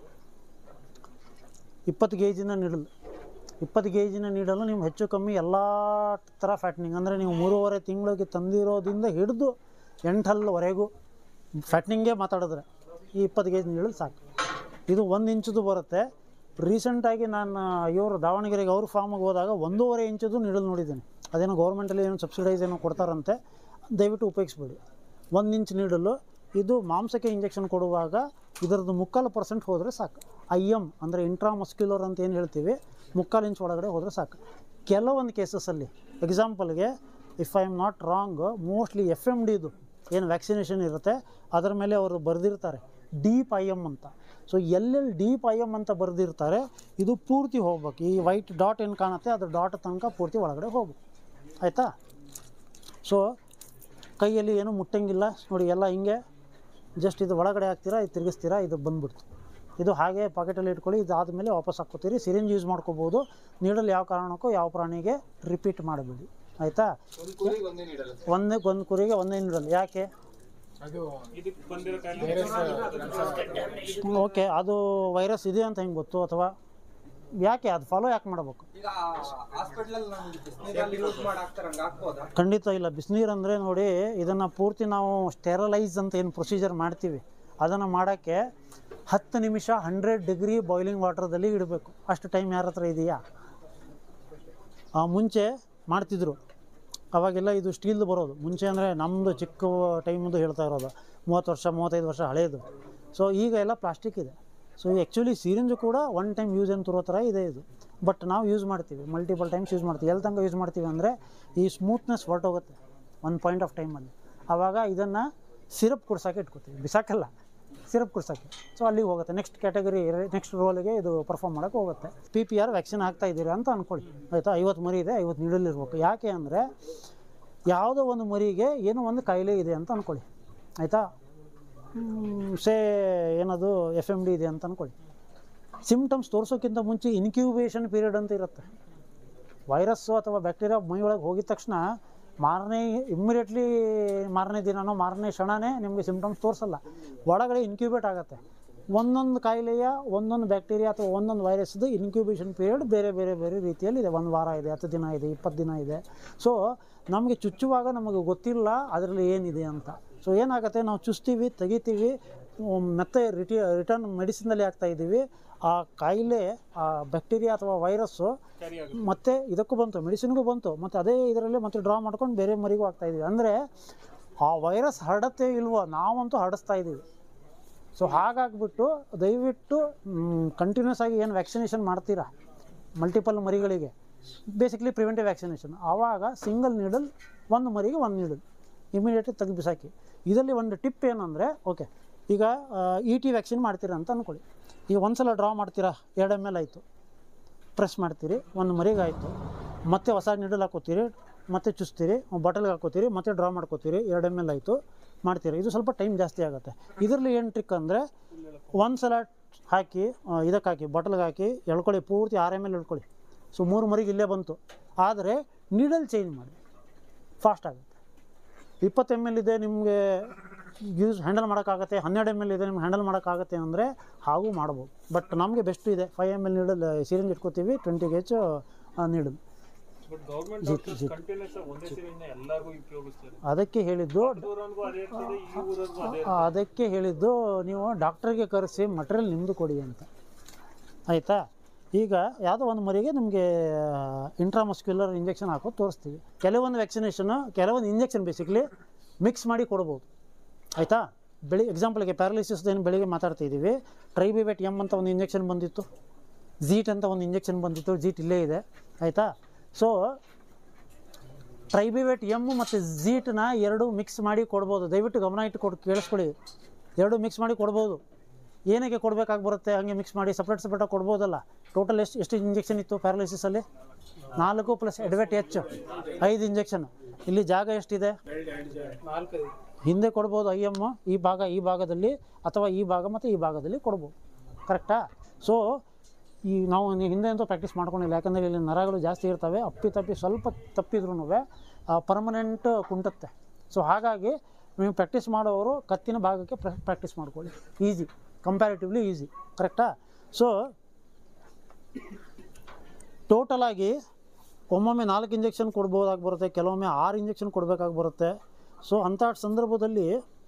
ಇಪ್ಪತ್ತು ಗೇಜಿನ ನಿಡಲ್ ಇಪ್ಪತ್ತು ಗೇಜಿನ ನೀಡಲು ನೀವು ಹೆಚ್ಚು ಕಮ್ಮಿ ಎಲ್ಲ ಥರ ಫ್ಯಾಟ್ನಿಂಗ್ ಅಂದರೆ ನೀವು ಮೂರುವರೆ ತಿಂಗಳಿಗೆ ತಂದಿರೋದ್ರಿಂದ ಹಿಡಿದು ಎಂಟಲ್ವರೆಗೂ ಫ್ಯಾಟ್ನಿಂಗೇ ಮಾತಾಡಿದ್ರೆ ಈ ಇಪ್ಪತ್ತು ಗೇಜ್ ನೀಡಲು ಸಾಕು ಇದು ಒಂದು ಇಂಚದು ಬರುತ್ತೆ ರೀಸೆಂಟಾಗಿ ನಾನು ಇವರು ದಾವಣಗೆರೆಗೆ ಅವ್ರ ಫಾರ್ಮಿಗೆ ಹೋದಾಗ ಒಂದೂವರೆ ಇಂಚದು ನೀಡಲ್ ನೋಡಿದ್ದೀನಿ ಅದೇನೋ ಗೌರ್ಮೆಂಟಲ್ಲಿ ಏನೋ ಸಬ್ಸಿಡೈಸ್ ಏನೋ ಕೊಡ್ತಾರಂತೆ ದಯವಿಟ್ಟು ಉಪಯೋಗಿಸ್ಬೇಡಿ ಒಂದು ಇಂಚ್ ನೀಡಲು ಇದು ಮಾಂಸಕ್ಕೆ ಇಂಜೆಕ್ಷನ್ ಕೊಡುವಾಗ ಇದರದ್ದು ಮುಕ್ಕಾಲು ಪರ್ಸೆಂಟ್ ಹೋದರೆ ಸಾಕು ಐ ಎಮ್ ಅಂದರೆ ಇಂಟ್ರಾಮಸ್ಕ್ಯುಲರ್ ಅಂತ ಏನು ಹೇಳ್ತೀವಿ ಮುಕ್ಕಾಲು ಇಂಚ್ ಒಳಗಡೆ ಹೋದರೆ ಸಾಕು ಕೆಲವೊಂದು ಕೇಸಸಲ್ಲಿ ಎಕ್ಸಾಂಪಲ್ಗೆ if I am not wrong mostly F M ಡಿದು ಏನು ವ್ಯಾಕ್ಸಿನೇಷನ್ ಇರುತ್ತೆ ಅದರ ಮೇಲೆ ಅವರು ಬರೆದಿರ್ತಾರೆ ಡೀಪ್ ಐ ಎಮ್ ಅಂತ ಸೊ ಎಲ್ಲೆಲ್ಲಿ ಡೀಪ್ ಐ ಎಮ್ ಅಂತ ಬರೆದಿರ್ತಾರೆ ಇದು ಪೂರ್ತಿ ಹೋಗ್ಬೇಕು ಈ ವೈಟ್ ಡಾಟ್ ಏನು ಕಾಣುತ್ತೆ ಅದು ಡಾಟ್ ತನಕ ಪೂರ್ತಿ ಒಳಗಡೆ ಹೋಗ್ಬೇಕು ಆಯಿತಾ ಸೊ ಕೈಯಲ್ಲಿ ಏನೂ ಮುಟ್ಟಂಗಿಲ್ಲ ನೋಡಿ ಎಲ್ಲ ಹಿಂಗೆ ಜಸ್ಟ್ ಇದು ಒಳಗಡೆ ಹಾಕ್ತೀರಾ ಇದು ತಿರುಗಿಸ್ತೀರಾ ಇದು ಬಂದ್ಬಿಡ್ತು ಇದು ಹಾಗೆ ಪಾಕೆಟಲ್ಲಿ ಇಟ್ಕೊಳ್ಳಿ ಇದಾದಮೇಲೆ ವಾಪಸ್ ಹಾಕ್ಕೋತೀರಿ ಸಿರಿಂಜ್ ಯೂಸ್ ಮಾಡ್ಕೋಬೋದು ನೀಡಲ್ ಯಾವ ಕಾರಣಕ್ಕೂ ಯಾವ ಪ್ರಾಣಿಗೆ ರಿಪೀಟ್ ಮಾಡಬೇಡಿ ಆಯಿತಾ ಒಂದು ಕುರಿಗೆ ಒಂದೇ ನೀಡಲ್ಲ ಒಂದೇ ಒಂದು ಕುರಿಗೆ ಒಂದೇ ನೀಡಲ್ ಯಾಕೆ ಅದು ಇದಕ್ಕೆ ಬಂದಿರೋ ಕಾಯಿಲೆ ವೈರಸ್ ಓಕೆ ಅದು ವೈರಸ್ ಇದೆ ಅಂತ ಹೆಂಗೆ ಗೊತ್ತು ಅಥವಾ ಯಾಕೆ ಅದು ಫಾಲೋ ಯಾಕೆ ಮಾಡಬೇಕು ಈಗ ಹಾಸ್ಪಿಟಲ್ ನಮ್ಗೆ ಬಿಸಿನೀರಲ್ಲಿ ಯೂಸ್ ಮಾಡಿ ಹಾಕ್ತಾರೆ ಹಂಗೆ ಹಾಕ್ಬೋದಾ ಖಂಡಿತ ಇಲ್ಲ ಬಿಸಿನೀರು ಅಂದರೆ ನೋಡಿ ಇದನ್ನು ಪೂರ್ತಿ ನಾವು ಸ್ಟೆರಲೈಸ್ ಅಂತ ಏನು ಪ್ರೊಸೀಜರ್ ಮಾಡ್ತೀವಿ ಅದನ್ನು ಮಾಡೋಕ್ಕೆ ಹತ್ತು ನಿಮಿಷ ಹಂಡ್ರೆಡ್ ಡಿಗ್ರಿ ಬಾಯ್ಲಿಂಗ್ ವಾಟರ್ದಲ್ಲಿ ಇಡಬೇಕು ಅಷ್ಟು ಟೈಮ್ ಯಾರ ಹತ್ರ ಇದೆಯಾ ಆ, ಮುಂಚೆ ಮಾಡ್ತಿದ್ರು ಅವಾಗೆಲ್ಲ ಇದು ಸ್ಟೀಲ್ದು ಬರೋದು ಮುಂಚೆ ಅಂದರೆ ನಮ್ಮದು ಚಿಕ್ಕ ಟೈಮದು ಹೇಳ್ತಾ ಇರೋದು ಮೂವತ್ತು ವರ್ಷ ಮೂವತ್ತೈದು ವರ್ಷ ಹಳೇದು ಸೊ ಈಗ ಎಲ್ಲ ಪ್ಲಾಸ್ಟಿಕ್ ಇದೆ ಸೊ ಆ್ಯಕ್ಚುಲಿ ಸಿರಿಂಜು ಕೂಡ ಒನ್ ಟೈಮ್ ಯೂಸ್ ಅಂತ ತರೋ ಥರ ಇದೆ ಇದು ಬಟ್ ನಾವು ಯೂಸ್ ಮಾಡ್ತೀವಿ ಮಲ್ಟಿಪಲ್ ಟೈಮ್ಸ್ ಯೂಸ್ ಮಾಡ್ತೀವಿ ಎಲ್ಲಿ ತನಕ ಯೂಸ್ ಮಾಡ್ತೀವಿ ಅಂದರೆ ಈ ಸ್ಮೂತ್ನೆಸ್ ಹೊರಟೋಗುತ್ತೆ ಒಂದು ಪಾಯಿಂಟ್ ಆಫ್ ಟೈಮಲ್ಲಿ ಆವಾಗ ಇದನ್ನು ಸಿರಪ್ ಕುಡ್ಸೋಕೆ ಇಟ್ಕೋತೀವಿ ಬಿಸಾಕಲ್ಲ ಸಿರಪ್ ಕುಡ್ಸೋಕ್ಕೆ ಸೊ ಅಲ್ಲಿಗೆ ಹೋಗುತ್ತೆ ನೆಕ್ಸ್ಟ್ ಕ್ಯಾಟಗರಿ ನೆಕ್ಸ್ಟ್ ರೋಲಿಗೆ ಇದು ಪರ್ಫಾರ್ಮ್ ಮಾಡೋಕ್ಕೆ ಹೋಗುತ್ತೆ ಪಿ ಪಿ ಆರ್ ವ್ಯಾಕ್ಸಿನ್ ಹಾಕ್ತಾ ಇದ್ದೀರಾ ಅಂತ ಅಂದ್ಕೊಳ್ಳಿ ಆಯಿತಾ ಐವತ್ತು ಮರಿ ಇದೆ ಐವತ್ತು ನೀಡಲಿರ್ಬೇಕು ಯಾಕೆ ಅಂದರೆ ಯಾವುದೋ ಒಂದು ಮರಿಗೆ ಏನೋ ಒಂದು ಕಾಯಿಲೆ ಇದೆ ಅಂತ ಅಂದ್ಕೊಳ್ಳಿ ಆಯಿತಾ ಸೇ ಏನದು ಎಫ್ ಎಮ್ ಡಿ ಇದೆ ಅಂತ ಅಂದ್ಕೊಳ್ಳಿ ಸಿಮ್ಟಮ್ಸ್ ತೋರಿಸೋಕ್ಕಿಂತ ಮುಂಚೆ ಇನ್ಕ್ಯೂಬೇಷನ್ ಪೀರಿಯಡ್ ಅಂತ ಇರುತ್ತೆ ವೈರಸ್ಸು ಅಥವಾ ಬ್ಯಾಕ್ಟೀರಿಯಾ ಮೈ ಒಳಗೆ ಹೋಗಿದ ತಕ್ಷಣ ಮಾರನೇ ಇಮ್ಮಿಡಿಯೇಟ್ಲಿ ಮಾರನೇ ದಿನನೋ ಮಾರನೇ ಕ್ಷಣನೇ ನಿಮಗೆ ಸಿಮ್ಟಮ್ಸ್ ತೋರಿಸಲ್ಲ ಒಳಗಡೆ ಇನ್ಕ್ಯೂಬೇಟ್ ಆಗುತ್ತೆ ಒಂದೊಂದು ಕಾಯಿಲೆಯ ಒಂದೊಂದು ಬ್ಯಾಕ್ಟೀರಿಯಾ ಅಥವಾ ಒಂದೊಂದು ವೈರಸ್ದು ಇನ್ಕ್ಯೂಬೇಷನ್ ಪೀರಿಯಡ್ ಬೇರೆ ಬೇರೆ ಬೇರೆ ರೀತಿಯಲ್ಲಿ ಇದೆ ಒಂದು ವಾರ ಇದೆ ಹತ್ತು ದಿನ ಇದೆ ಇಪ್ಪತ್ತು ದಿನ ಇದೆ ಸೊ ನಮಗೆ ಚುಚ್ಚುವಾಗ ನಮಗೆ ಗೊತ್ತಿಲ್ಲ ಅದರಲ್ಲಿ ಏನಿದೆ ಅಂತ ಸೊ ಏನಾಗುತ್ತೆ ನಾವು ಚುಚ್ತೀವಿ ತೆಗಿತೀವಿ ಉಮ್, ಮತ್ತೆ ರಿಟಿ ರಿಟರ್ನ್ ಮೆಡಿಸಿನಲ್ಲಿ ಹಾಕ್ತಾ ಇದ್ದೀವಿ ಆ ಕಾಯಿಲೆ ಆ ಬ್ಯಾಕ್ಟೀರಿಯಾ ಅಥವಾ ವೈರಸ್ಸು ಕ್ಯಾರಿ ಆಗುತ್ತೆ ಮತ್ತೆ ಇದಕ್ಕೂ ಬಂತು ಮೆಡಿಸಿನ್ಗೂ ಬಂತು ಮತ್ತು ಅದೇ ಇದರಲ್ಲಿ ಮತ್ತೆ ಡ್ರಾ ಮಾಡ್ಕೊಂಡು ಬೇರೆ ಮರಿಗೂ ಆಗ್ತಾ ಇದೀವಿ ಅಂದರೆ ಆ ವೈರಸ್ ಹರಡತ್ತೆ ಇಲ್ವೋ ನಾವಂತೂ ಹರಡಿಸ್ತಾ ಇದ್ದೀವಿ ಸೊ ಹಾಗಾಗ್ಬಿಟ್ಟು ದಯವಿಟ್ಟು ಕಂಟಿನ್ಯೂಸ್ ಆಗಿ ಏನು ವ್ಯಾಕ್ಸಿನೇಷನ್ ಮಾಡ್ತೀರಾ ಮಲ್ಟಿಪಲ್ ಮರಿಗಳಿಗೆ ಬೇಸಿಕ್ಲಿ ಪ್ರಿವೆಂಟಿವ್ ವ್ಯಾಕ್ಸಿನೇಷನ್ ಆವಾಗ ಸಿಂಗಲ್ ನೀಡಲ್ ಒಂದು ಮರಿಗೆ ಒಂದು ನೀಡಲ್ ಇಮಿಡಿಯೇಟ್ಲಿ ತೆಗೆದು ಬಿಸಾಕಿ ಇದರಲ್ಲಿ ಒಂದು ಟಿಪ್ ಏನಂದರೆ ಓಕೆ ಈಗ ಇ ಟಿ ವ್ಯಾಕ್ಸಿನ್ ಮಾಡ್ತೀರಾ ಅಂತ ಅಂದ್ಕೊಳ್ಳಿ ಈಗ ಒಂದು ಸಲ ಡ್ರಾ ಮಾಡ್ತೀರಾ ಎರಡು ಎಮ್ ಎಲ್ ಆಯಿತು ಪ್ರೆಸ್ ಮಾಡ್ತೀರಿ ಒಂದು ಮರಿಗೆ ಆಯಿತು ಮತ್ತೆ ಹೊಸ ನೀಡಲ್ ಹಾಕೋತೀರಿ ಮತ್ತೆ ಚುಚ್ತೀರಿ ಬಾಟಲ್ಗೆ ಹಾಕೋತೀರಿ ಮತ್ತೆ ಡ್ರಾ ಮಾಡ್ಕೋತೀರಿ ಎರಡು ಎಮ್ ಎಲ್ ಆಯಿತು ಮಾಡ್ತೀರಿ ಇದು ಸ್ವಲ್ಪ ಟೈಮ್ ಜಾಸ್ತಿ ಆಗುತ್ತೆ ಇದರಲ್ಲಿ ಏನು ಟ್ರಿಕ್ ಅಂದರೆ ಒಂದು ಸಲ ಹಾಕಿ ಆ, ಇದಕ್ಕೆ ಹಾಕಿ ಬಾಟಲ್ಗೆ ಹಾಕಿ ಎಳ್ಕೊಳ್ಳಿ ಪೂರ್ತಿ ಆರು ಎಮ್ ಎಲ್ ಎಳ್ಕೊಳ್ಳಿ ಸೊ ಮೂರು ಮರಿಗೆ ಇಲ್ಲೇ ಬಂತು ಆದರೆ ನೀಡಲ್ ಚೇಂಜ್ ಮಾಡಿ ಫಾಸ್ಟ್ ಆಗುತ್ತೆ ಇಪ್ಪತ್ತು ಎಮ್ ಎಲ್ ಇದೆ ನಿಮಗೆ ಯೂಸ್ ಹ್ಯಾಂಡಲ್ ಮಾಡೋಕ್ಕಾಗತ್ತೆ ಹನ್ನೆರಡು ಎಮ್ ಎಲ್ ಇದೆ ನಿಮ್ಗೆ ಹ್ಯಾಂಡಲ್ ಮಾಡೋಕ್ಕಾಗತ್ತೆ ಅಂದರೆ ಹಾಗೂ ಮಾಡ್ಬೋದು ಬಟ್ ನಮಗೆ ಬೆಸ್ಟ್ ಇದೆ five M L needle syringe ಇಟ್ಕೋತೀವಿ ಟ್ವೆಂಟಿ ಗೆ ಎಚ್ ನೀಡಲ್ ಬಟ್ ಗೌರ್ಮೆಂಟ್ ಜಿ- ಡಾಕ್ಟರ್ಸ್ ಜಿ- ಕಂಟಿನ್ಯೂಸ್ ಒಂದೇ ಸಿರಿಂಜ್ನ ಎಲ್ಲರಿಗೂ ಉಪಯೋಗಿಸ್ತಾರೆ ಅದಕ್ಕೆ ಹೇಳಿದ್ದು ಊರವ್ರಿಗೂ ಅದೇ ಇರ್ತದೆ ಈ ಊರವ್ರಿಗೂ ಅದೇ ಆ, ಅದಕ್ಕೆ ಹೇಳಿದ್ದು ನೀವು ಡಾಕ್ಟ್ರಿಗೆ ಕರೆಸಿ ಮಟೀರಿಯಲ್ ನಿಮ್ಮದು ಕೊಡಿ ಅಂತ ಆಯಿತಾ ಈಗ ಯಾವುದೋ ಒಂದು ಮರಿಗೆ ನಿಮಗೆ ಇಂಟ್ರಾಮಸ್ಕ್ಯುಲರ್ ಇಂಜೆಕ್ಷನ್ ಹಾಕೋದು ತೋರಿಸ್ತೀವಿ ಕೆಲವೊಂದು ವ್ಯಾಕ್ಸಿನೇಷನು ಕೆಲವೊಂದು ಇಂಜೆಕ್ಷನ್ ಬೇಸಿಕ್ಲಿ ಮಿಕ್ಸ್ ಮಾಡಿ ಕೊಡ್ಬೋದು ಆಯಿತಾ ಬೆಳಿ ಎಕ್ಸಾಂಪಲ್ಗೆ ಪ್ಯಾರಲಿಸಿಸ್ ಏನು ಬೆಳಿಗ್ಗೆ ಮಾತಾಡ್ತಾ ಇದ್ದೀವಿ ಟ್ರೈಬಿವೆಟ್ ಎಮ್ ಅಂತ ಒಂದು ಇಂಜೆಕ್ಷನ್ ಬಂದಿತ್ತು ಝೀಟ್ ಅಂತ ಒಂದು ಇಂಜೆಕ್ಷನ್ ಬಂದಿತ್ತು ಝೀಟ್ ಇಲ್ಲೇ ಇದೆ ಆಯಿತಾ ಸೊ ಟ್ರೈಬಿವೆಟ್ ಎಮ್ ಮತ್ತು ಝೀಟ್ನ ಎರಡು ಮಿಕ್ಸ್ ಮಾಡಿ ಕೊಡ್ಬೋದು ದಯವಿಟ್ಟು ಗಮನ ಇಟ್ಟು ಕೊಡ್ ಕೇಳಿಸ್ಕೊಳ್ಳಿ ಎರಡು ಮಿಕ್ಸ್ ಮಾಡಿ ಕೊಡ್ಬೋದು ಏನಕ್ಕೆ ಕೊಡಬೇಕಾಗಿ ಬರುತ್ತೆ ಹಂಗೆ ಮಿಕ್ಸ್ ಮಾಡಿ ಸಪ್ರೇಟ್ ಸಪ್ರೇಟಾಗಿ ಕೊಡ್ಬೋದಲ್ಲ ಟೋಟಲ್ ಎಷ್ಟು ಎಷ್ಟು ಇಂಜೆಕ್ಷನ್ ಇತ್ತು ಪ್ಯಾರಲೈಸಿಸಲ್ಲಿ ನಾಲ್ಕು ಪ್ಲಸ್ ಎಡ್ವೆಟ್ ಹೆಚ್ಚು ಐದು ಇಂಜೆಕ್ಷನ್ ಇಲ್ಲಿ ಜಾಗ ಎಷ್ಟಿದೆ ನಾಲ್ಕೈದು ಹಿಂದೆ ಕೊಡ್ಬೋದು ಐ ಎಮ್ ಈ ಭಾಗ ಈ ಭಾಗದಲ್ಲಿ ಅಥವಾ ಈ ಭಾಗ ಮತ್ತು ಈ ಭಾಗದಲ್ಲಿ ಕೊಡ್ಬೋದು ಕರೆಕ್ಟಾ ಸೊ ಈ ನಾವು ನಿ- ಹಿಂದೆ ಅಂತೂ ಪ್ರಾಕ್ಟೀಸ್ ಮಾಡ್ಕೊಂಡಿಲ್ಲ ಯಾಕಂದರೆ ಇಲ್ಲಿ ನರಗಳು ಜಾಸ್ತಿ ಇರ್ತವೆ ಅಪ್ಪಿ ತಪ್ಪಿ ಸ್ವಲ್ಪ ತಪ್ಪಿದ್ರೂ ಪರ್ಮನೆಂಟ್ ಕುಂಟುತ್ತೆ ಸೊ ಹಾಗಾಗಿ ನೀವು ಪ್ರಾಕ್ಟೀಸ್ ಮಾಡೋರು ಕತ್ತಿನ ಭಾಗಕ್ಕೆ ಪ್ರಾಕ್ಟೀಸ್ ಮಾಡ್ಕೊಳ್ಳಿ ಈಸಿ ಕಂಪ್ಯಾರಿಟಿವ್ಲಿ ಈಸಿ ಕರೆಕ್ಟಾ ಸೊ ಟೋಟಲಾಗಿ ಒಮ್ಮೊಮ್ಮೆ ನಾಲ್ಕು ಇಂಜೆಕ್ಷನ್ ಕೊಡ್ಬೋದಾಗಿ ಬರುತ್ತೆ ಕೆಲವೊಮ್ಮೆ ಆರು ಇಂಜೆಕ್ಷನ್ ಕೊಡಬೇಕಾಗಿ ಬರುತ್ತೆ ಸೊ ಅಂಥ ಸಂದರ್ಭದಲ್ಲಿ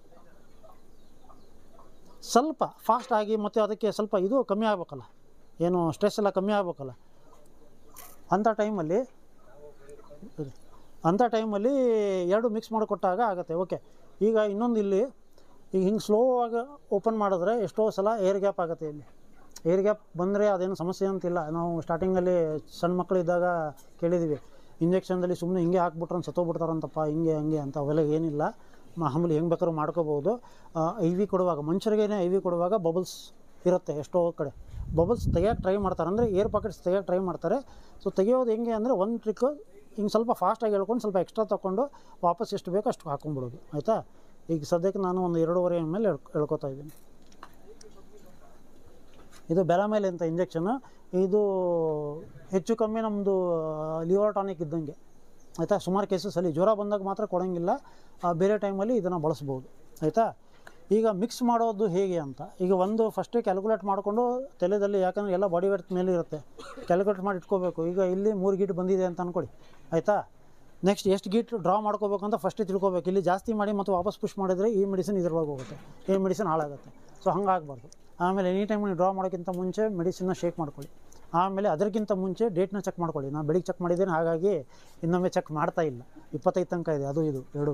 ಸ್ವಲ್ಪ ಫಾಸ್ಟ್ ಆಗಿ ಮತ್ತು ಅದಕ್ಕೆ ಸ್ವಲ್ಪ ಇದು ಕಮ್ಮಿ ಆಗ್ಬೇಕಲ್ಲ ಏನು ಸ್ಟ್ರೆಸ್ ಎಲ್ಲ ಕಮ್ಮಿ ಆಗ್ಬೇಕಲ್ಲ ಅಂಥ ಟೈಮಲ್ಲಿ ಇರಿ. ಅಂಥ ಟೈಮಲ್ಲಿ ಎರಡು ಮಿಕ್ಸ್ ಮಾಡಿ ಕೊಟ್ಟಾಗ ಆಗುತ್ತೆ ಓಕೆ ಈಗ ಇನ್ನೊಂದು ಇಲ್ಲಿ ಈಗ ಹಿಂಗೆ ಸ್ಲೋ ಆಗಿ ಓಪನ್ ಮಾಡಿದ್ರೆ ಎಷ್ಟೋ ಸಲ ಏರ್ ಗ್ಯಾಪ್ ಆಗುತ್ತೆ ಇಲ್ಲಿ ಏರ್ ಗ್ಯಾಪ್ ಬಂದರೆ ಅದೇನು ಸಮಸ್ಯೆ ಅಂತಿಲ್ಲ ನಾವು ಸ್ಟಾರ್ಟಿಂಗಲ್ಲಿ ಸಣ್ಣ ಮಕ್ಕಳು ಇದ್ದಾಗ ಕೇಳಿದ್ದೀವಿ ಇಂಜೆಕ್ಷನ್ದಲ್ಲಿ ಸುಮ್ಮನೆ ಹಿಂಗೆ ಹಾಕ್ಬಿಟ್ರೆ ಸತ್ತೋಗ್ಬಿಡ್ತಾರಂತಪ್ಪ ಹಿಂಗೆ ಹಂಗೆ ಅಂತ ಅವೆಲ್ಲ ಏನಿಲ್ಲ ಮಾಮೂಲಿ ಹೆಂಗೆ ಬೇಕಾದ್ರೂ ಮಾಡ್ಕೋಬೋದು ಐ ವಿ ಕೊಡುವಾಗ ಮನುಷ್ಯರಿಗೇನೆ ಐ ವಿ ಕೊಡುವಾಗ ಬಬಲ್ಸ್ ಇರುತ್ತೆ ಎಷ್ಟೋ ಕಡೆ ಬಬಲ್ಸ್ ತೆಗಿಯೋಕೆ ಟ್ರೈ ಮಾಡ್ತಾರೆ ಅಂದರೆ ಏರ್ ಪಾಕೆಟ್ಸ್ ತೆಗಿಯೋಕೆ ಟ್ರೈ ಮಾಡ್ತಾರೆ ಸೊ ತೆಗಿಯೋದು ಹೆಂಗೆ ಅಂದರೆ ಒಂದು ಟ್ರಿಕ್ ಹಿಂಗೆ ಸ್ವಲ್ಪ ಫಾಸ್ಟಾಗಿ ಹೇಳ್ಕೊಂಡು ಸ್ವಲ್ಪ ಎಕ್ಸ್ಟ್ರಾ ತೊಗೊಂಡು ವಾಪಸ್ ಎಷ್ಟು ಬೇಕೋ ಅಷ್ಟು ಹಾಕೊಂಡ್ಬಿಡೋದು ಆಯಿತಾ ಈಗ ಸದ್ಯಕ್ಕೆ ನಾನು ಒಂದು ಎರಡೂವರೆ ಎಮ್ ಎಲ್ ಎಳ್ಕೊತಾ ಇದ್ದೀನಿ ಇದು ಬೆಲಮೇಲೆ ಅಂತ ಇಂಜೆಕ್ಷನ್ ಇದು ಹೆಚ್ಚು ಕಮ್ಮಿ ನಮ್ಮದು ಲಿವರ್ ಟಾನಿಕ್ ಇದ್ದಂಗೆ ಆಯಿತಾ ಸುಮಾರು ಕೇಸಸಲ್ಲಿ ಜ್ವರ ಬಂದಾಗ ಮಾತ್ರ ಕೊಡೋಂಗಿಲ್ಲ ಆ, ಬೇರೆ ಟೈಮಲ್ಲಿ ಇದನ್ನು ಬಳಸ್ಬೋದು ಆಯಿತಾ ಈಗ ಮಿಕ್ಸ್ ಮಾಡೋದು ಹೇಗೆ ಅಂತ ಈಗ ಒಂದು ಫಸ್ಟೇ ಕ್ಯಾಲ್ಕುಲೇಟ್ ಮಾಡಿಕೊಂಡು ತಲೆದಲ್ಲಿ ಯಾಕಂದರೆ ಎಲ್ಲ ಬಾಡಿ ವೇಟ್ ಮೇಲೆ ಇರುತ್ತೆ ಕ್ಯಾಲ್ಕುಲೇಟ್ ಮಾಡಿ ಇಟ್ಕೋಬೇಕು ಈಗ ಇಲ್ಲಿ ಮೂರು ಗೀಟ್ ಬಂದಿದೆ ಅಂತ ಅಂದ್ಕೊಳ್ಳಿ ಆಯಿತಾ ನೆಕ್ಸ್ಟ್ ಎಷ್ಟು ಗೀಟ್ ಡ್ರಾ ಮಾಡ್ಕೋಬೇಕು ಅಂತ ಫಸ್ಟೇ ತಿಳ್ಕೊಬೇಕು ಇಲ್ಲಿ ಜಾಸ್ತಿ ಮಾಡಿ ಮತ್ತು ವಾಪಸ್ ಪುಷ್ ಮಾಡಿದರೆ ಈ ಮೆಡಿಸಿನ್ ಇದ್ರೊಳಗೆ ಹೋಗುತ್ತೆ ಈ ಮೆಡಿಸಿನ್ ಹಾಳಾಗುತ್ತೆ ಸೊ ಹಂಗಾಗಬಾರ್ದು ಆಮೇಲೆ ಎನಿ ಟೈಮ್ ನೀವು ಡ್ರಾ ಮಾಡೋಕ್ಕಿಂತ ಮುಂಚೆ ಮೆಡಿಸಿನ್ನ ಶೇಕ್ ಮಾಡ್ಕೊಳ್ಳಿ ಆಮೇಲೆ ಅದಕ್ಕಿಂತ ಮುಂಚೆ ಡೇಟ್ನ ಚೆಕ್ ಮಾಡ್ಕೊಳ್ಳಿ ನಾನು ಬೆಳಿಗ್ಗೆ ಚೆಕ್ ಮಾಡಿದ್ದೇನೆ ಹಾಗಾಗಿ ಇನ್ನೊಮ್ಮೆ ಚೆಕ್ ಮಾಡ್ತಾ ಇಲ್ಲ ಇಪ್ಪತ್ತೈದು ತನಕ ಇದೆ ಅದು ಇದು ಎರಡೂ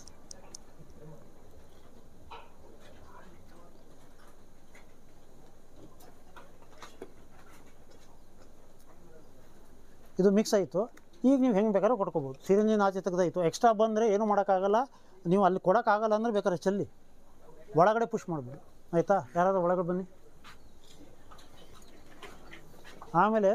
ಇದು ಮಿಕ್ಸ್ ಆಯಿತು ಈಗ ನೀವು ಹೆಂಗೆ ಬೇಕಾದ್ರೂ ಕೊಟ್ಕೋಬೋದು ಸಿರಿಂಜಿನ ಆಚೆ ತೆಗ್ದಾಯಿತು ಎಕ್ಸ್ಟ್ರಾ ಬಂದರೆ ಏನೂ ಮಾಡೋಕ್ಕಾಗಲ್ಲ ನೀವು ಅಲ್ಲಿ ಕೊಡೋಕ್ಕಾಗಲ್ಲ ಅಂದ್ರೆ ಬೇಕಾದ್ರೆ ಚೆಲ್ಲಿ ಒಳಗಡೆ ಪುಷ್ ಮಾಡ್ಬೋದು ಆಯಿತಾ ಯಾರಾದ್ರೂ ಒಳಗಡೆ ಬನ್ನಿ ಆಮೇಲೆ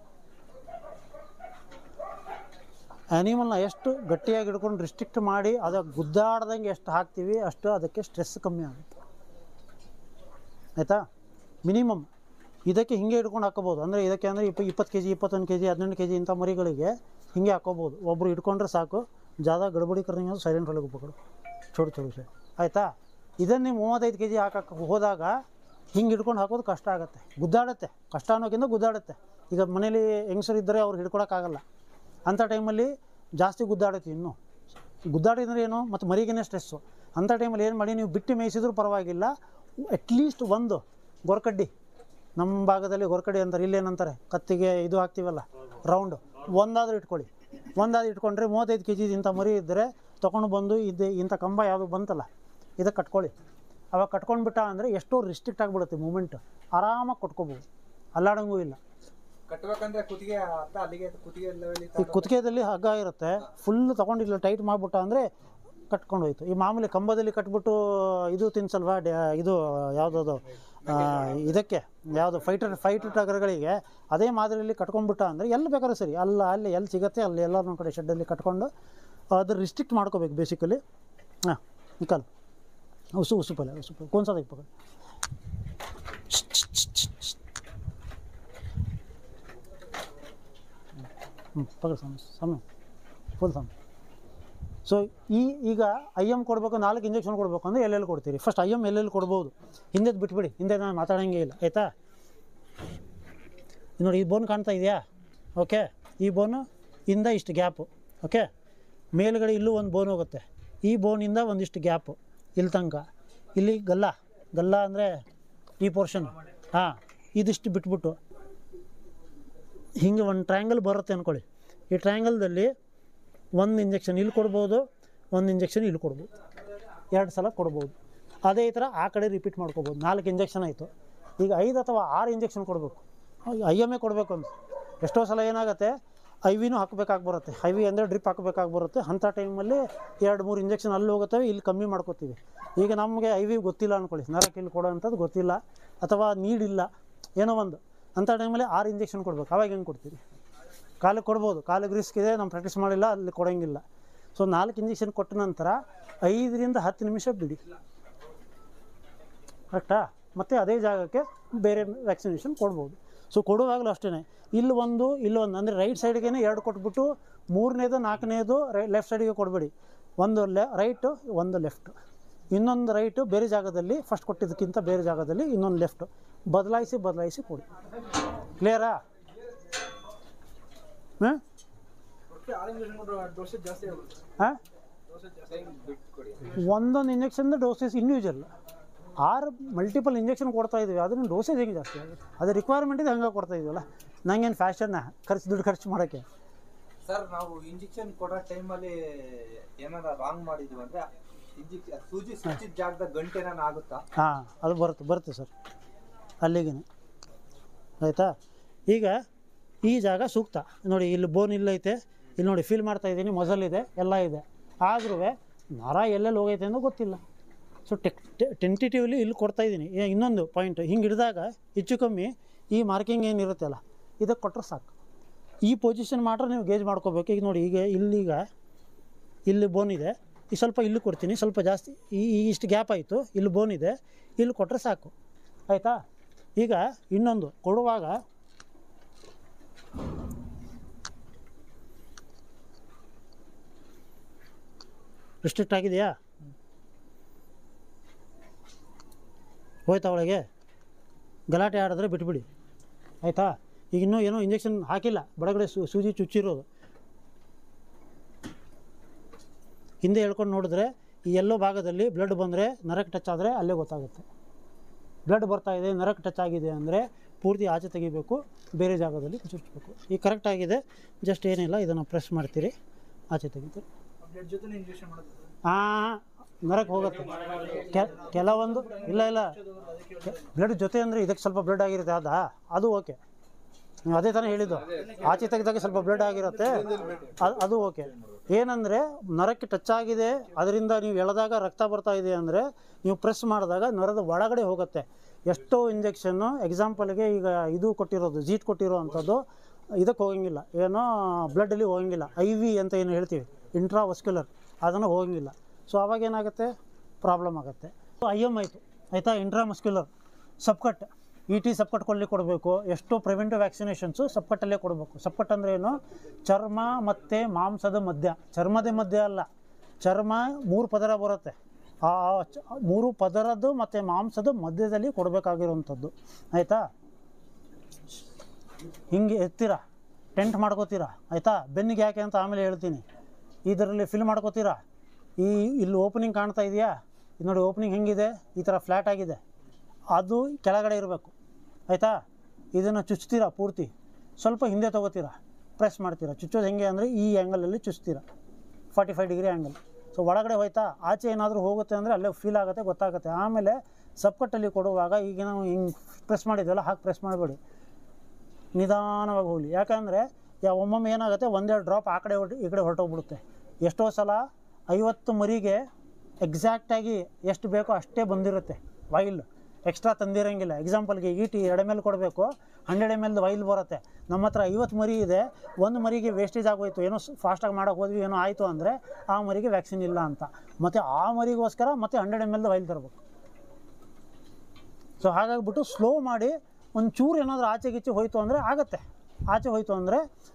ಆ್ಯನಿಮಲ್ನ ಎಷ್ಟು ಗಟ್ಟಿಯಾಗಿ ಹಿಡ್ಕೊಂಡು ರಿಸ್ಟ್ರಿಕ್ಟ್ ಮಾಡಿ ಅದು ಗುದ್ದಾಡ್ದಂಗೆ ಎಷ್ಟು ಹಾಕ್ತೀವಿ ಅಷ್ಟು ಅದಕ್ಕೆ ಸ್ಟ್ರೆಸ್ ಕಮ್ಮಿ ಆಗುತ್ತೆ ಆಯಿತಾ ಮಿನಿಮಮ್ ಇದಕ್ಕೆ ಹಿಂಗೆ ಹಿಡ್ಕೊಂಡು ಹಾಕೋಬೋದು ಅಂದರೆ ಇದಕ್ಕೆ ಅಂದರೆ ಇಪ್ಪ ಇಪ್ಪತ್ತು ಕೆ ಜಿ ಇಪ್ಪತ್ತೊಂದು ಕೆ ಜಿ ಹದಿನೆಂಟು ಕೆ ಜಿ ಇಂಥ ಮರಿಗಳಿಗೆ ಹಿಂಗೆ ಹಾಕೋಬೋದು ಒಬ್ಬರು ಹಿಡ್ಕೊಂಡ್ರೆ ಸಾಕು ಜಾದ ಗಡ್ಬಡಿ ಕರ್ನಿಂಗ್ ಸೈಲೆಂಟ್ ಒಳಗೆ ಉಪಕರು ಚೋಡು ಚೋಡು ಸರ್ ಆಯಿತಾ ಇದನ್ನೇ ಮೂವತ್ತೈದು ಕೆ ಜಿ ಹಾಕಕ್ಕೆ ಹೋದಾಗ ಹಿಂಗೆ ಹಿಡ್ಕೊಂಡು ಹಾಕೋದು ಕಷ್ಟ ಆಗುತ್ತೆ ಗುದ್ದಾಡುತ್ತೆ ಕಷ್ಟ ಅನ್ನೋಕ್ಕಿಂತ ಗುದ್ದಾಡುತ್ತೆ ಈಗ ಮನೇಲಿ ಹೆಂಗಸರು ಇದ್ದರೆ ಅವ್ರು ಹಿಡ್ಕೊಳಕ್ಕಾಗಲ್ಲ ಅಂಥ ಟೈಮಲ್ಲಿ ಜಾಸ್ತಿ ಗುದ್ದಾಡುತ್ತೆ ಇನ್ನೂ ಗುದ್ದಾಡಿದ್ರೆ ಏನು ಮತ್ತು ಮರಿಗೇನೆ ಸ್ಟ್ರೆಸ್ಸು ಅಂಥ ಟೈಮಲ್ಲಿ ಏನು ಮಾಡಿ ನೀವು ಬಿಟ್ಟು ಮೇಯಿಸಿದ್ರು ಪರವಾಗಿಲ್ಲ ಅಟ್ಲೀಸ್ಟ್ ಒಂದು ಗೊರಕಡ್ಡಿ ನಮ್ಮ ಭಾಗದಲ್ಲಿ ಗೊರಕಡ್ಡಿ ಅಂತಾರೆ ಇಲ್ಲೇನಂತಾರೆ ಕತ್ತಿಗೆ ಇದು ಹಾಕ್ತೀವಲ್ಲ ರೌಂಡು ಒಂದಾದರೂ ಇಟ್ಕೊಳ್ಳಿ ಒಂದಾದ್ರು ಇಟ್ಕೊಂಡ್ರೆ ಮೂವತ್ತೈದು ಕೆ ಜಿ ಇಂಥ ಮರಿ ಇದ್ದರೆ ತೊಗೊಂಡು ಬಂದು ಇದು ಇಂಥ ಕಂಬ ಯಾವುದು ಬಂತಲ್ಲ ಇದಕ್ಕೆ ಕಟ್ಕೊಳ್ಳಿ ಅವಾಗ ಕಟ್ಕೊಂಡ್ಬಿಟ್ಟ ಅಂದರೆ ಎಷ್ಟೋ ರಿಸ್ಟ್ರಿಕ್ಟ್ ಆಗಿಬಿಡುತ್ತೆ ಮೂಮೆಂಟ್ ಆರಾಮಾಗಿ ಕೊಟ್ಕೋಬೋದು ಅಲ್ಲಾಡಂಗೂ ಇಲ್ಲ ಕಟ್ಬೇಕಂದ್ರೆ ಕುತ್ತಿಗೆ ಅತ್ತ ಅಲ್ಲಿಗೆ ಕುತ್ತಿಗೆ ಲೆವೆಲ್ ಈ ಕುತ್ತಿಗೆದಲ್ಲಿ ಹಗ್ಗ ಇರುತ್ತೆ ಫುಲ್ ತೊಗೊಂಡಿಲ್ಲ ಟೈಟ್ ಮಾಡಿಬಿಟ್ಟ ಅಂದರೆ ಕಟ್ಕೊಂಡು ಹೋಯ್ತು ಈ ಮಾಮೂಲಿ ಕಂಬದಲ್ಲಿ ಕಟ್ಬಿಟ್ಟು ಇದು ತಿನ್ಸಲ್ವಾ ಡ್ಯಾ- ಇದು ಯಾವುದದು ಇದಕ್ಕೆ ಯಾವುದು ಫೈಟರ್ ಫೈಟ್ ಟಗರ್ಗಳಿಗೆ ಅದೇ ಮಾದರಿಯಲ್ಲಿ ಕಟ್ಕೊಂಡ್ಬಿಟ್ಟ ಅಂದರೆ ಎಲ್ಲಿ ಬೇಕಾದ್ರೂ ಸರಿ ಅಲ್ಲ ಅಲ್ಲಿ ಎಲ್ಲಿ ಸಿಗುತ್ತೆ ಅಲ್ಲಿ ಎಲ್ಲ ನಮ್ಮ ಕಡೆ ಶೆಡ್ಡಲ್ಲಿ ಕಟ್ಕೊಂಡು ಅದು ರಿಸ್ಟ್ರಿಕ್ಟ್ ಮಾಡ್ಕೋಬೇಕು ಬೇಸಿಕಲಿ ಹಾಂ ನಿಕಾಲ್ ಉಸು ಉಸು ಪಲ್ಯ ಉಸು ಪಲ್ಯ ಕೋನ್ಸದ ಇಪ್ಪ ಹ್ಞೂ ಪಕಡ ಸ್ವಾಮಿ ಸ್ವಾಮಿ ಫುಲ್ ಸ್ವಾಮಿ ಸೊ ಈ ಈಗ ಐ ಎಮ್ ಕೊಡಬೇಕು ನಾಲ್ಕು ಇಂಜೆಕ್ಷನ್ ಕೊಡಬೇಕು ಅಂದರೆ ಎಲ್ಲೆಲ್ಲಿ ಕೊಡ್ತೀರಿ ಫಸ್ಟ್ ಐ ಎಮ್ ಎಲ್ಲೆಲ್ಲಿ ಕೊಡ್ಬೋದು ಹಿಂದೆ ಬಿಟ್ಬಿಡಿ ಹಿಂದೆ ನಾನು ಮಾತಾಡೋಂಗೆ ಇಲ್ಲ ಆಯಿತಾ ಇದು ನೋಡಿ ಈ ಬೋನ್ ಕಾಣ್ತಾ ಇದೆಯಾ ಓಕೆ ಈ ಬೋನು ಇಂದ ಇಷ್ಟು ಗ್ಯಾಪು ಓಕೆ ಮೇಲ್ಗಡೆ ಇಲ್ಲೂ ಒಂದು ಬೋನ್ ಹೋಗುತ್ತೆ ಈ ಬೋನಿಂದ ಒಂದಿಷ್ಟು ಗ್ಯಾಪು ಇಲ್ಲಿ ತನಕ ಇಲ್ಲಿ ಗಲ್ಲ ಗಲ್ಲ ಅಂದರೆ ಈ ಪೋರ್ಷನ್ ಹಾಂ ಇದಿಷ್ಟು ಬಿಟ್ಬಿಟ್ಟು ಹಿಂಗೆ ಒಂದು ಟ್ರಯಾಂಗಲ್ ಬರುತ್ತೆ ಅಂದ್ಕೊಳ್ಳಿ ಈ ಟ್ರಯಾಂಗಲ್ದಲ್ಲಿ ಒಂದು ಇಂಜೆಕ್ಷನ್ ಇಲ್ಲಿ ಕೊಡ್ಬೋದು ಒಂದು ಇಂಜೆಕ್ಷನ್ ಇಲ್ಲಿ ಕೊಡ್ಬೋದು ಎರಡು ಸಲ ಕೊಡ್ಬೋದು ಅದೇ ಥರ ಆ ಕಡೆ ರಿಪೀಟ್ ಮಾಡ್ಕೋಬೋದು ನಾಲ್ಕು ಇಂಜೆಕ್ಷನ್ ಆಯಿತು ಈಗ ಐದು ಅಥವಾ ಆರು ಇಂಜೆಕ್ಷನ್ ಕೊಡಬೇಕು ಐ ಎಮ್ ಎ ಕೊಡಬೇಕು ಅಂತ ಎಷ್ಟೋ ಸಲ ಏನಾಗುತ್ತೆ ಐ ವಿನೂ ಹಾಕಬೇಕಾಗಿ ಬರುತ್ತೆ ಐ ವಿ ಅಂದರೆ ಡ್ರಿಪ್ ಹಾಕಬೇಕಾಗಿ ಬರುತ್ತೆ ಅಂಥ ಟೈಮಲ್ಲಿ ಎರಡು ಮೂರು ಇಂಜೆಕ್ಷನ್ ಅಲ್ಲಿ ಹೋಗುತ್ತವೆ ಇಲ್ಲಿ ಕಮ್ಮಿ ಮಾಡ್ಕೋತೀವಿ ಈಗ ನಮಗೆ ಐ ವಿ ಗೊತ್ತಿಲ್ಲ ಅಂದ್ಕೊಳ್ಳಿ ನರಕ್ಕೆ ಇಲ್ಲಿ ಕೊಡೋ ಅಂಥದ್ದು ಗೊತ್ತಿಲ್ಲ ಅಥವಾ ನೀಡಿಲ್ಲ ಏನೋ ಒಂದು ಅಂಥ ಟೈಮಲ್ಲಿ ಆರು ಇಂಜೆಕ್ಷನ್ ಕೊಡ್ಬೇಕು ಅವಾಗ ಹೆಂಗೆ ಕೊಡ್ತೀರಿ ಕಾಲಿಗೆ ಕೊಡ್ಬೋದು ಕಾಲಿಗೆ ರಿಸ್ಕ್ ಇದೆ ನಾವು ಪ್ರಾಕ್ಟೀಸ್ ಮಾಡಿಲ್ಲ ಅಲ್ಲಿ ಕೊಡೋಂಗಿಲ್ಲ ಸೊ ನಾಲ್ಕು ಇಂಜೆಕ್ಷನ್ ಕೊಟ್ಟ ನಂತರ ಐದರಿಂದ ಹತ್ತು ನಿಮಿಷ ಬಿಡಿ ಕರೆಕ್ಟಾ ಮತ್ತು ಅದೇ ಜಾಗಕ್ಕೆ ಬೇರೆ ವ್ಯಾಕ್ಸಿನೇಷನ್ ಕೊಡ್ಬೋದು ಸೊ ಕೊಡುವಾಗಲೂ ಅಷ್ಟೇ ಇಲ್ಲಿ ಒಂದು ಇಲ್ಲಿ ಒಂದು ಅಂದರೆ ರೈಟ್ ಸೈಡ್ಗೆ ಎರಡು ಕೊಟ್ಬಿಟ್ಟು ಮೂರನೇದು ನಾಲ್ಕನೇದು ರೈ ಲೆಫ್ಟ್ ಸೈಡಿಗೆ ಕೊಡಬೇಡಿ ಒಂದು ಲೆ ರೈಟು ಒಂದು ಲೆಫ್ಟ್ ಇನ್ನೊಂದು ರೈಟು ಬೇರೆ ಜಾಗದಲ್ಲಿ ಫಸ್ಟ್ ಕೊಟ್ಟಿದ್ದಕ್ಕಿಂತ ಬೇರೆ ಜಾಗದಲ್ಲಿ ಇನ್ನೊಂದು ಲೆಫ್ಟು ಬದಲಾಯಿಸಿ ಬದಲಾಯಿಸಿ ಕೊಡಿ ಕ್ಲಿಯರಾ ಹಾಂ ಡೋಸೇಜ್ ಜಾಸ್ತಿ ಆಗುತ್ತೆ ಹಾಂ ಬಿಟ್ಟು ಕೊಡಿ ಒಂದೊಂದು ಇಂಜೆಕ್ಷನ್ ಡೋಸೇಜ್ ಇಂಡಿವಿಜುವಲ್ ಆರು ಮಲ್ಟಿಪಲ್ ಇಂಜೆಕ್ಷನ್ ಕೊಡ್ತಾ ಇದೀವಿ ಅದನ್ನ ಡೋಸೇಜ್ ಹೆಂಗೆ ಜಾಸ್ತಿ ಆಗುತ್ತೆ ಅದು ರಿಕ್ವೈರ್ಮೆಂಟ್ ಇದೆ ಹಂಗೆ ಕೊಡ್ತಾ ಇದೀವಲ್ಲ ನಂಗೇನು ಫ್ಯಾಷನ್ನ ಖರ್ಚು ದುಡ್ಡು ಖರ್ಚು ಮಾಡೋಕ್ಕೆ ಸರ್ ನಾವು ಇಂಜೆಕ್ಷನ್ ಕೊಡೋ ಟೈಮಲ್ಲಿ ಏನಾರ ರಾಂಗ್ ಮಾಡಿದ್ವಿ ಅಂದ್ರೆ ಇಂಜೆಕ್ಷನ್ ಸೂಜಿ ಸುಚ್ಚಿದ ಜಾಗದಾಗ ಗಂಟೆ ಏನಾರ ಆಗುತ್ತಾ ಹಾಂ ಅದು ಬರುತ್ತೆ ಬರುತ್ತೆ ಸರ್ ಅಲ್ಲಿಗೆ ಆಯಿತಾ ಈಗ ಈ ಜಾಗ ಸೂಕ್ತ ನೋಡಿ ಇಲ್ಲಿ ಬೋನ್ ಇಲ್ಲೈತೆ ಇಲ್ಲಿ ನೋಡಿ ಫೀಲ್ ಮಾಡ್ತಾ ಇದ್ದೀನಿ ಮೊಸಲಿದೆ ಎಲ್ಲ ಇದೆ ಆದ್ರೂ ನರ ಎಲ್ಲೆಲ್ಲಿ ಹೋಗೈತೆ ಅನ್ನೋ ಗೊತ್ತಿಲ್ಲ ಸೊ ಟೆಕ್ ಟೆಂಟಿಟಿವ್ಲಿ ಇಲ್ಲಿ ಕೊಡ್ತಾ ಇದ್ದೀನಿ ಏ- ಇನ್ನೊಂದು ಪಾಯಿಂಟ್ ಹಿಂಗೆ ಹಿಡಿದಾಗ ಹೆಚ್ಚು ಕಮ್ಮಿ ಈ ಮಾರ್ಕಿಂಗ್ ಏನಿರುತ್ತಲ್ಲ ಇದಕ್ಕೆ ಕೊಟ್ಟರೆ ಸಾಕು ಈ ಪೊಸಿಷನ್ ಮಾತ್ರ ನೀವು ಗೇಜ್ ಮಾಡ್ಕೋಬೇಕು ಈಗ ನೋಡಿ ಈಗ ಇಲ್ಲೀಗ ಇಲ್ಲಿ ಬೋನ್ ಇದೆ ಈ ಸ್ವಲ್ಪ ಇಲ್ಲಿ ಕೊಡ್ತೀನಿ ಸ್ವಲ್ಪ ಜಾಸ್ತಿ ಈ ಈ ಇಷ್ಟು ಗ್ಯಾಪ್ ಆಯಿತು ಇಲ್ಲಿ ಬೋನ್ ಇದೆ ಇಲ್ಲಿ ಕೊಟ್ಟರೆ ಸಾಕು ಆಯಿತಾ ಈಗ ಇನ್ನೊಂದು ಕೊಡುವಾಗ ರಿಸ್ಟ್ರಿಕ್ಟ್ ಆಗಿದೆಯಾ ಹೋಯ್ತಾ ಒಳಗೆ ಗಲಾಟೆ ಆಡಿದ್ರೆ ಬಿಟ್ಬಿಡಿ ಆಯಿತಾ ಈಗ ಇನ್ನೂ ಏನೋ ಇಂಜೆಕ್ಷನ್ ಹಾಕಿಲ್ಲ ಬಡಗಡೆ ಸೂ ಸೂಜಿ ಚುಚ್ಚಿರೋದು ಹಿಂದೆ ಹೇಳ್ಕೊಂಡು ನೋಡಿದ್ರೆ ಈ ಎಲ್ಲೋ ಭಾಗದಲ್ಲಿ ಬ್ಲಡ್ ಬಂದರೆ ನರಕ್ಕೆ ಟಚ್ ಆದರೆ ಅಲ್ಲೇ ಗೊತ್ತಾಗುತ್ತೆ ಬ್ಲಡ್ ಬರ್ತಾ ಇದೆ ನರಕ್ಕೆ ಟಚ್ ಆಗಿದೆ ಅಂದರೆ ಪೂರ್ತಿ ಆಚೆ ತೆಗಿಬೇಕು ಬೇರೆ ಜಾಗದಲ್ಲಿ ಚುಚ್ಚಬೇಕು ಈಗ ಕರೆಕ್ಟ್ ಆಗಿದೆ ಜಸ್ಟ್ ಏನಿಲ್ಲ ಇದನ್ನು ಪ್ರೆಸ್ ಮಾಡ್ತೀರಿ ಆಚೆ ತೆಗಿತೀರಿ ಬ್ಲಡ್ ಜೊತೆ ಇಂಜೆಕ್ಷನ್ ಮಾಡೋದು ಹಾಂ ನರಕ್ಕೆ ಹೋಗುತ್ತೆ ಕೆ- ಕೆಲವೊಂದು ಇಲ್ಲ ಇಲ್ಲ ಬ್ಲಡ್ ಜೊತೆ ಅಂದರೆ ಇದಕ್ಕೆ ಸ್ವಲ್ಪ ಬ್ಲಡ್ ಆಗಿರುತ್ತೆ ಅದಾ ಅದು ಓಕೆ ನೀವು ಅದೇ ಥರ ಹೇಳಿದ್ದು ಆಚೆ ತೆಗೆದಾಗ ಸ್ವಲ್ಪ ಬ್ಲಡ್ ಆಗಿರುತ್ತೆ ಅದು ಅದು ಓಕೆ ಏನಂದರೆ ನರಕ್ಕೆ ಟಚ್ ಆಗಿದೆ ಅದರಿಂದ ನೀವು ಎಳೆದಾಗ ರಕ್ತ ಬರ್ತಾ ಇದೆ ಅಂದರೆ ನೀವು ಪ್ರೆಸ್ ಮಾಡಿದಾಗ ನರದ ಒಳಗಡೆ ಹೋಗುತ್ತೆ ಎಷ್ಟೋ ಇಂಜೆಕ್ಷನ್ನು ಎಕ್ಸಾಂಪಲ್ಗೆ ಈಗ ಇದು ಕೊಟ್ಟಿರೋದು ಜೀಟ್ ಕೊಟ್ಟಿರೋ ಅಂಥದ್ದು ಇದಕ್ಕೆ ಹೋಗಂಗಿಲ್ಲ ಏನೋ ಬ್ಲಡ್ಡಲ್ಲಿ ಹೋಗಂಗಿಲ್ಲ ಐ ವಿ ಅಂತ ಏನು ಹೇಳ್ತೀವಿ ಇಂಟ್ರಾವಸ್ಕ್ಯುಲರ್ ಅದನ್ನು ಹೋಗಂಗಿಲ್ಲ ಸೊ ಅವಾಗ ಏನಾಗುತ್ತೆ ಪ್ರಾಬ್ಲಮ್ ಆಗುತ್ತೆ ಐ ಎಮ್ ಆಯಿತು ಆಯಿತಾ intramuscular subcut E T subcut ಕೊಡ್ಲಿಕ್ಕೆ ಕೊಡಬೇಕು ಎಷ್ಟೋ ಪ್ರಿವೆಂಟಿವ್ ವ್ಯಾಕ್ಸಿನೇಷನ್ಸು ಸಬ್ಕಟ್ಟಲ್ಲೇ ಕೊಡಬೇಕು ಸಬ್ಕಟ್ ಅಂದ್ರೆ ಏನು ಚರ್ಮ ಮತ್ತು ಮಾಂಸದ ಮಧ್ಯ ಚರ್ಮದ ಮಧ್ಯ ಅಲ್ಲ ಚರ್ಮ ಮೂರು ಪದರ ಬರುತ್ತೆ ಆ ಚ- ಮೂರು ಪದರದ್ದು ಮತ್ತು ಮಾಂಸದ ಮಧ್ಯದಲ್ಲಿ ಕೊಡಬೇಕಾಗಿರುವಂಥದ್ದು ಆಯಿತಾ ಹಿಂಗೆ ಎತ್ತೀರಾ ಟೆಂಟ್ ಮಾಡ್ಕೋತೀರಾ ಆಯಿತಾ ಬೆನ್ನಿಗೆ ಯಾಕೆ ಅಂತ ಆಮೇಲೆ ಹೇಳ್ತೀನಿ ಇದರಲ್ಲಿ ಫಿಲ್ ಮಾಡ್ಕೋತೀರಾ ಈ ಇಲ್ಲಿ ಓಪನಿಂಗ್ ಕಾಣ್ತಾ ಇದೆಯಾ ಇದು ನೋಡಿ ಓಪನಿಂಗ್ ಹೆಂಗಿದೆ ಈ ಥರ ಫ್ಲ್ಯಾಟ್ ಆಗಿದೆ ಅದು ಕೆಳಗಡೆ ಇರಬೇಕು ಆಯಿತಾ ಇದನ್ನು ಚುಚ್ತೀರಾ ಪೂರ್ತಿ ಸ್ವಲ್ಪ ಹಿಂದೆ ತೊಗೋತೀರಾ ಪ್ರೆಸ್ ಮಾಡ್ತೀರಾ ಚುಚ್ಚೋದು ಹೆಂಗೆ ಅಂದರೆ ಈ ಆ್ಯಂಗಲಲ್ಲಿ ಚುಚ್ತೀರಾ forty five degree angle so ಒಳಗಡೆ ಹೋಯ್ತಾ ಆಚೆ ಏನಾದರೂ ಹೋಗುತ್ತೆ ಅಂದರೆ ಅಲ್ಲೇ ಫೀಲ್ ಆಗುತ್ತೆ ಗೊತ್ತಾಗುತ್ತೆ ಆಮೇಲೆ ಸಬ್ಕಟ್ಟಲ್ಲಿ ಕೊಡುವಾಗ ಈಗ ನಾವು ಹಿಂಗೆ ಪ್ರೆಸ್ ಮಾಡಿದ್ವಲ್ಲ ಹಾಗೆ ಪ್ರೆಸ್ ಮಾಡಬೇಡಿ ನಿಧಾನವಾಗಿ ಹೋಗಲಿ ಯಾಕಂದರೆ ಯಾ ಒಮ್ಮೊಮ್ಮೆ ಏನಾಗುತ್ತೆ ಒಂದೆರಡು ಡ್ರಾಪ್ ಆ ಕಡೆ ಹೊರ್ಟು ಈ ಕಡೆ ಹೊರಟೋಗ್ಬಿಡುತ್ತೆ ಎಷ್ಟೋ ಸಲ ಐವತ್ತು ಮರಿಗೆ ಎಕ್ಸಾಕ್ಟಾಗಿ ಎಷ್ಟು ಬೇಕೋ ಅಷ್ಟೇ ಬಂದಿರುತ್ತೆ ವೈಲ್ ಎಕ್ಸ್ಟ್ರಾ ತಂದಿರೋಂಗಿಲ್ಲ ಎಕ್ಸಾಂಪಲ್ಗೆ ಈಟಿ ಎರಡು ಎಮ್ ಎಲ್ ಕೊಡಬೇಕು ಹಂಡ್ರೆಡ್ ಎಮ್ ಎಲ್ದು ವೈಲ್ ಬರುತ್ತೆ ನಮ್ಮ ಹತ್ರ ಐವತ್ತು ಮರಿ ಇದೆ ಒಂದು ಮರಿಗೆ ವೇಸ್ಟೇಜ್ ಆಗೋಯ್ತು ಏನೋ ಫಾಸ್ಟಾಗಿ ಮಾಡೋಕೆ ಹೋದ್ವಿ ಏನೋ ಆಯಿತು ಅಂದರೆ ಆ ಮರಿಗೆ ವ್ಯಾಕ್ಸಿನ್ ಇಲ್ಲ ಅಂತ ಮತ್ತು ಆ ಮರಿಗೋಸ್ಕರ ಮತ್ತೆ ಹಂಡ್ರೆಡ್ ಎಮ್ ಎಲ್ದು ವೈಲ್ ತರಬೇಕು ಸೊ ಹಾಗಾಗ್ಬಿಟ್ಟು ಸ್ಲೋ ಮಾಡಿ ಒಂಚೂರು ಏನಾದರೂ ಆಚೆ ಗೀಚೆ ಹೋಯ್ತು ಅಂದರೆ ಆಗುತ್ತೆ ಆಚೆ ಹೋಯ್ತು ಅಂದರೆ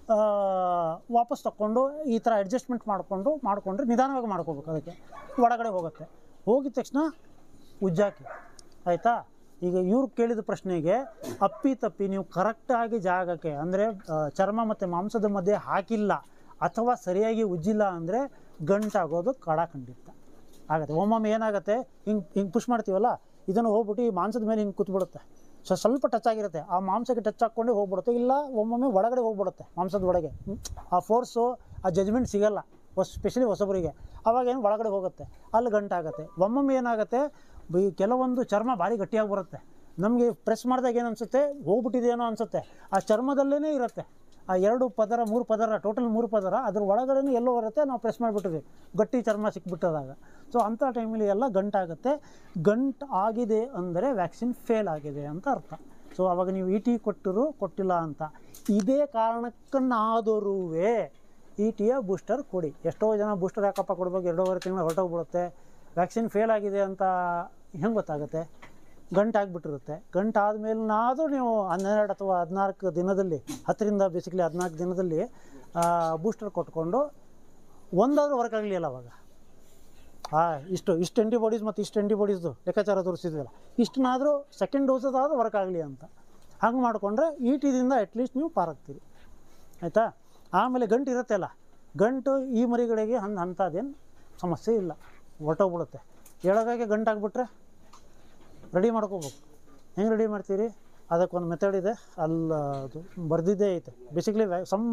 ವಾಪಸ್ ತಕ್ಕೊಂಡು ಈ ಥರ ಅಡ್ಜಸ್ಟ್ಮೆಂಟ್ ಮಾಡಿಕೊಂಡು ಮಾಡಿಕೊಂಡ್ರೆ ನಿಧಾನವಾಗಿ ಮಾಡ್ಕೋಬೇಕು ಅದಕ್ಕೆ ಒಳಗಡೆ ಹೋಗುತ್ತೆ ಹೋಗಿದ ತಕ್ಷಣ ಉಜ್ಜಾಕಿ ಆಯಿತಾ ಈಗ ಇವ್ರು ಕೇಳಿದ ಪ್ರಶ್ನೆಗೆ ಅಪ್ಪಿ ತಪ್ಪಿ ನೀವು ಕರೆಕ್ಟಾಗಿ ಜಾಗಕ್ಕೆ ಅಂದರೆ ಚರ್ಮ ಮತ್ತು ಮಾಂಸದ ಮಧ್ಯೆ ಹಾಕಿಲ್ಲ ಅಥವಾ ಸರಿಯಾಗಿ ಉಜ್ಜಿಲ್ಲ ಅಂದರೆ ಗಂಟಾಗೋದು ಕಡ ಖಂಡಿತ ಆಗುತ್ತೆ ಒಮ್ಮೊಮ್ಮೆ ಏನಾಗುತ್ತೆ ಹಿಂಗೆ ಹಿಂಗೆ ಪುಷ್ ಮಾಡ್ತೀವಲ್ಲ ಇದನ್ನು ಹೋಗ್ಬಿಟ್ಟು ಈ ಮಾಂಸದ ಮೇಲೆ ಹಿಂಗೆ ಕೂತ್ಬಿಡುತ್ತೆ ಸೊ ಸ್ವಲ್ಪ ಟಚ್ ಆಗಿರುತ್ತೆ ಆ ಮಾಂಸಕ್ಕೆ ಟಚ್ ಹಾಕ್ಕೊಂಡೆ ಹೋಗ್ಬಿಡುತ್ತೆ ಇಲ್ಲ ಒಮ್ಮೊಮ್ಮೆ ಒಳಗಡೆ ಹೋಗ್ಬಿಡುತ್ತೆ ಮಾಂಸದ ಒಳಗೆ ಹ್ಮ್. ಆ ಫೋರ್ಸು ಆ ಜಜ್ಮೆಂಟ್ ಸಿಗಲ್ಲ ಹೊಸ ಸ್ಪೆಷಲಿ ಹೊಸಬರಿಗೆ ಅವಾಗ ಏನು ಒಳಗಡೆ ಹೋಗುತ್ತೆ ಅಲ್ಲಿ ಗಂಟಾಗುತ್ತೆ ಒಮ್ಮೊಮ್ಮೆ ಏನಾಗುತ್ತೆ ಬಿ- ಕೆಲವೊಂದು ಚರ್ಮ ಭಾರಿ ಗಟ್ಟಿಯಾಗಿ ಬರುತ್ತೆ ನಮಗೆ ಪ್ರೆಸ್ ಮಾಡಿದಾಗ ಏನು ಅನಿಸುತ್ತೆ ಹೋಗ್ಬಿಟ್ಟಿದೆಯೇನೋ ಅನಿಸುತ್ತೆ ಆ ಚರ್ಮದಲ್ಲೇ ಇರುತ್ತೆ ಆ ಎರಡು ಪದರ ಮೂರು ಪದರ ಟೋಟಲ್ ಮೂರು ಪದರ ಅದ್ರ ಒಳಗಡೆ ಎಲ್ಲೋ ಬರುತ್ತೆ ನಾವು ಪ್ರೆಸ್ ಮಾಡಿಬಿಟ್ಟಿದ್ವಿ ಗಟ್ಟಿ ಚರ್ಮ ಸಿಕ್ಬಿಟ್ಟದಾಗ ಸೊ ಅಂಥ ಟೈಮಲ್ಲಿ ಎಲ್ಲ ಗಂಟಾಗುತ್ತೆ ಗಂಟು ಆಗಿದೆ ಅಂದರೆ ವ್ಯಾಕ್ಸಿನ್ ಫೇಲ್ ಆಗಿದೆ ಅಂತ ಅರ್ಥ ಸೊ ಅವಾಗ ನೀವು ಇ ಟಿ ಕೊಟ್ಟರು ಕೊಟ್ಟಿಲ್ಲ ಅಂತ ಇದೇ ಕಾರಣಕ್ಕನ್ನಾದರೂ ಇ ಟಿಯ ಬೂಸ್ಟರ್ ಕೊಡಿ ಎಷ್ಟೋ ಜನ ಬೂಸ್ಟರ್ ಯಾಕಪ್ಪ ಕೊಡ್ಬೇಕು ಎರಡೂವರೆ ತಿಂಗಳು ಹೊರಟೋಗ್ಬಿಡುತ್ತೆ ವ್ಯಾಕ್ಸಿನ್ ಫೇಲ್ ಆಗಿದೆ ಅಂತ ಹೆಂಗೆ ಗೊತ್ತಾಗುತ್ತೆ ಗಂಟಾಗ್ಬಿಟ್ಟಿರುತ್ತೆ ಗಂಟಾದ್ಮೇಲಾದರೂ ನೀವು ಹನ್ನೆರಡು ಅಥವಾ ಹದಿನಾಲ್ಕು ದಿನದಲ್ಲಿ ಹತ್ತರಿಂದ ಬೇಸಿಕಲಿ ಹದಿನಾಲ್ಕು ದಿನದಲ್ಲಿ ಬೂಸ್ಟರ್ ಕೊಟ್ಕೊಂಡು ಒಂದಾದರೂ ವರ್ಕ್ ಆಗಲಿಲ್ಲ ಅವಾಗ ಹಾಂ ಇಷ್ಟು ಇಷ್ಟು ಆ್ಯಂಟಿಬಾಡೀಸ್ ಮತ್ತು ಇಷ್ಟು ಆ್ಯಂಟಿಬಾಡೀಸ್ದು ಲೆಕ್ಕಾಚಾರ ತೋರಿಸಿದ್ವಲ್ಲ ಇಷ್ಟನ್ನಾದರೂ ಸೆಕೆಂಡ್ ಡೋಸದಾದರೂ ವರ್ಕ್ ಆಗಲಿ ಅಂತ ಹಂಗೆ ಮಾಡಿಕೊಂಡ್ರೆ ಈ ಟಿದಿಂದ ಅಟ್ಲೀಸ್ಟ್ ನೀವು ಪಾರಾಗ್ತೀರಿ ಆಯಿತಾ ಆಮೇಲೆ ಗಂಟು ಇರುತ್ತಲ್ಲ ಗಂಟು ಈ ಮರಿಗಳಿಗೆ ಹನ್ ಅಂಥದ್ದೇನು ಸಮಸ್ಯೆ ಇಲ್ಲ ಹೊರ್ಟೋಗ್ಬಿಡುತ್ತೆ ಎಳಗಾಗೆ ಗಂಟು ಆಗಿಬಿಟ್ರೆ ರೆಡಿ ಮಾಡ್ಕೋಬೇಕು ಹೆಂಗೆ ರೆಡಿ ಮಾಡ್ತೀರಿ ಅದಕ್ಕೊಂದು ಮೆಥಡ್ ಇದೆ ಅಲ್ಲಿ ಅದು ಬರೆದಿದ್ದೇ ಐತೆ ಬೇಸಿಕ್ಲಿ ಸಮ್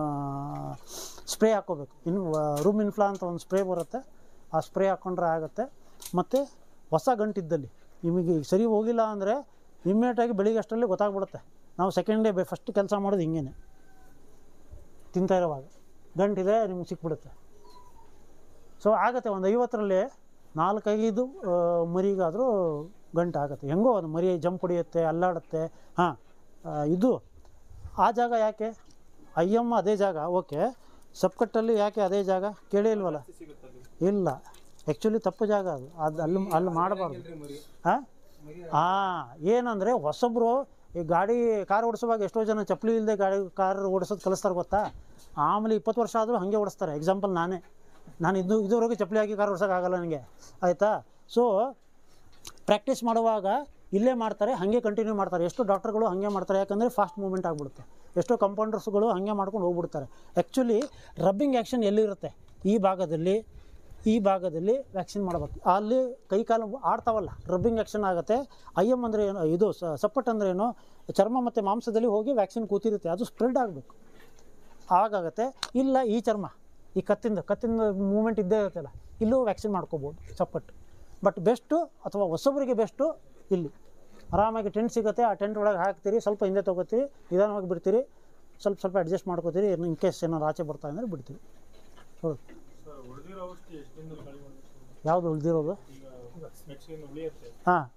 ಸ್ಪ್ರೇ ಹಾಕ್ಕೋಬೇಕು ಇನ್ನು ರೂಮ್ ಇನ್ಫ್ಲಾ ಅಂತ ಒಂದು ಸ್ಪ್ರೇ ಬರುತ್ತೆ ಆ ಸ್ಪ್ರೇ ಹಾಕ್ಕೊಂಡ್ರೆ ಆಗುತ್ತೆ ಮತ್ತು ಹೊಸ ಗಂಟಿದ್ದಲ್ಲಿ ನಿಮಗೆ ಈಗ ಸರಿ ಹೋಗಿಲ್ಲ ಅಂದರೆ ಇಮ್ಮಿಡಿಯೇಟಾಗಿ ಬೆಳಿಗ್ಗೆ ಅಷ್ಟರಲ್ಲಿ ಗೊತ್ತಾಗ್ಬಿಡುತ್ತೆ ನಾವು ಸೆಕೆಂಡ್ ಡೇ ಫಸ್ಟ್ ಕೆಲಸ ಮಾಡೋದು ಹಿಂಗೇನೆ ತಿಂತಾ ಇರೋವಾಗ ಗಂಟಿದೆ ನಿಮ್ಗೆ ಸಿಕ್ಬಿಡುತ್ತೆ ಸೊ ಆಗುತ್ತೆ ಒಂದು ಐವತ್ತರಲ್ಲಿ ನಾಲ್ಕೈದು ಆ, ಮರಿಗಾದರೂ ಗಂಟು ಆಗುತ್ತೆ ಹೆಂಗೋ ಅದು ಮರಿ ಜಂಪ್ ಹೊಡಿಯುತ್ತೆ ಅಲ್ಲಾಡುತ್ತೆ ಹಾಂ ಇದು ಆ ಜಾಗ ಯಾಕೆ ಅಯ್ಯಮ್ಮ ಅದೇ ಜಾಗ ಓಕೆ ಸಬ್ಕಟ್ಟಲ್ಲಿ ಯಾಕೆ ಅದೇ ಜಾಗ ಕೇಳೇ ಇಲ್ವಲ್ಲ ಸಿಗುತ್ತಲ್ಲಿ ಇಲ್ಲ ಆ್ಯಕ್ಚುಲಿ ತಪ್ಪು ಜಾಗ ಅದು ಅದು ಅಲ್ಲಿ ಅಲ್ಲಿ ಮಾಡಬಾರ್ದು ಹಾಂ ಹಾಂ ಏನಂದರೆ ಹೊಸಬ್ರು ಈ ಗಾಡಿ ಕಾರ್ ಓಡಿಸುವಾಗ ಎಷ್ಟೋ ಜನ ಚಪ್ಪಲಿ ಇಲ್ಲದೆ ಗಾಡಿ ಕಾರ್ ಓಡಿಸೋದು ಕಲಿಸ್ತಾರೆ ಗೊತ್ತಾ ಆಮೇಲೆ ಇಪ್ಪತ್ತು ವರ್ಷ ಆದರೂ ಹಾಗೆ ಓಡಿಸ್ತಾರೆ ಎಕ್ಸಾಂಪಲ್ ನಾನೇ ನಾನು ಇದು ಇದುವರೆಗೂ ಚಪ್ಪಲಿ ಹಾಕಿ ಕಾರ್ ಓಡಿಸೋಕ್ಕಾಗಲ್ಲ ನನಗೆ ಆಯಿತಾ ಸೊ ಪ್ರಾಕ್ಟೀಸ್ ಮಾಡುವಾಗ ಇಲ್ಲೇ ಮಾಡ್ತಾರೆ ಹಾಗೆ ಕಂಟಿನ್ಯೂ ಮಾಡ್ತಾರೆ ಎಷ್ಟೋ ಡಾಕ್ಟರ್ಗಳು ಹಾಗೆ ಮಾಡ್ತಾರೆ ಯಾಕಂದರೆ ಫಾಸ್ಟ್ ಮೂವ್ಮೆಂಟ್ ಆಗಿಬಿಡುತ್ತೆ ಎಷ್ಟೋ ಕಂಪೌಂಡರ್ಸ್ಗಳು ಹಾಗೆ ಮಾಡ್ಕೊಂಡು ಹೋಗ್ಬಿಡ್ತಾರೆ ಆ್ಯಕ್ಚುಲಿ ರಬ್ಬಿಂಗ್ ಆ್ಯಕ್ಷನ್ ಎಲ್ಲಿರುತ್ತೆ ಈ ಭಾಗದಲ್ಲಿ ಈ ಭಾಗದಲ್ಲಿ ವ್ಯಾಕ್ಸಿನ್ ಮಾಡಬೇಕು ಅಲ್ಲಿ ಕೈ ಕಾಲು ಆಡ್ತಾವಲ್ಲ ರಬ್ಬಿಂಗ್ ಆ್ಯಕ್ಷನ್ ಆಗುತ್ತೆ ಐ ಎಮ್ ಅಂದರೆ ಏನು ಇದು ಸ- ಸಪ್ಪಟ್ ಅಂದರೆ ಏನು ಚರ್ಮ ಮತ್ತು ಮಾಂಸದಲ್ಲಿ ಹೋಗಿ ವ್ಯಾಕ್ಸಿನ್ ಕೂತಿರುತ್ತೆ ಅದು ಸ್ಪ್ರೆಡ್ ಆಗಬೇಕು ಆಗಾಗತ್ತೆ ಇಲ್ಲ ಈ ಚರ್ಮ ಈ ಕತ್ತಿಂದ ಕತ್ತಿಂದ ಮೂಮೆಂಟ್ ಇದ್ದೇ ಇರುತ್ತಲ್ಲ ಇಲ್ಲೂ ವ್ಯಾಕ್ಸಿನ್ ಮಾಡ್ಕೋಬೋದು ಚಪ್ಪಟ್ಟು ಬಟ್ ಬೆಸ್ಟು ಅಥವಾ ಹೊಸಬರಿಗೆ ಬೆಸ್ಟು ಇಲ್ಲಿ ಆರಾಮಾಗಿ ಟೆಂಟ್ ಸಿಗುತ್ತೆ ಆ ಟೆಂಟ್ ಒಳಗೆ ಹಾಕ್ತೀರಿ ಸ್ವಲ್ಪ ಹಿಂದೆ ತೊಗೋತೀರಿ ನಿಧಾನವಾಗಿ ಬಿಡ್ತೀರಿ ಸ್ವಲ್ಪ ಸ್ವಲ್ಪ ಅಡ್ಜಸ್ಟ್ ಮಾಡ್ಕೋತೀರಿ ಇನ್ ಕೇಸ್ ಏನಾರು ಆಚೆ ಬರ್ತಾ ಅಂದರೆ ಬಿಡ್ತೀವಿ ಹೌದು ಯಾವುದು ಉಳಿದಿರೋದು ಹಾಂ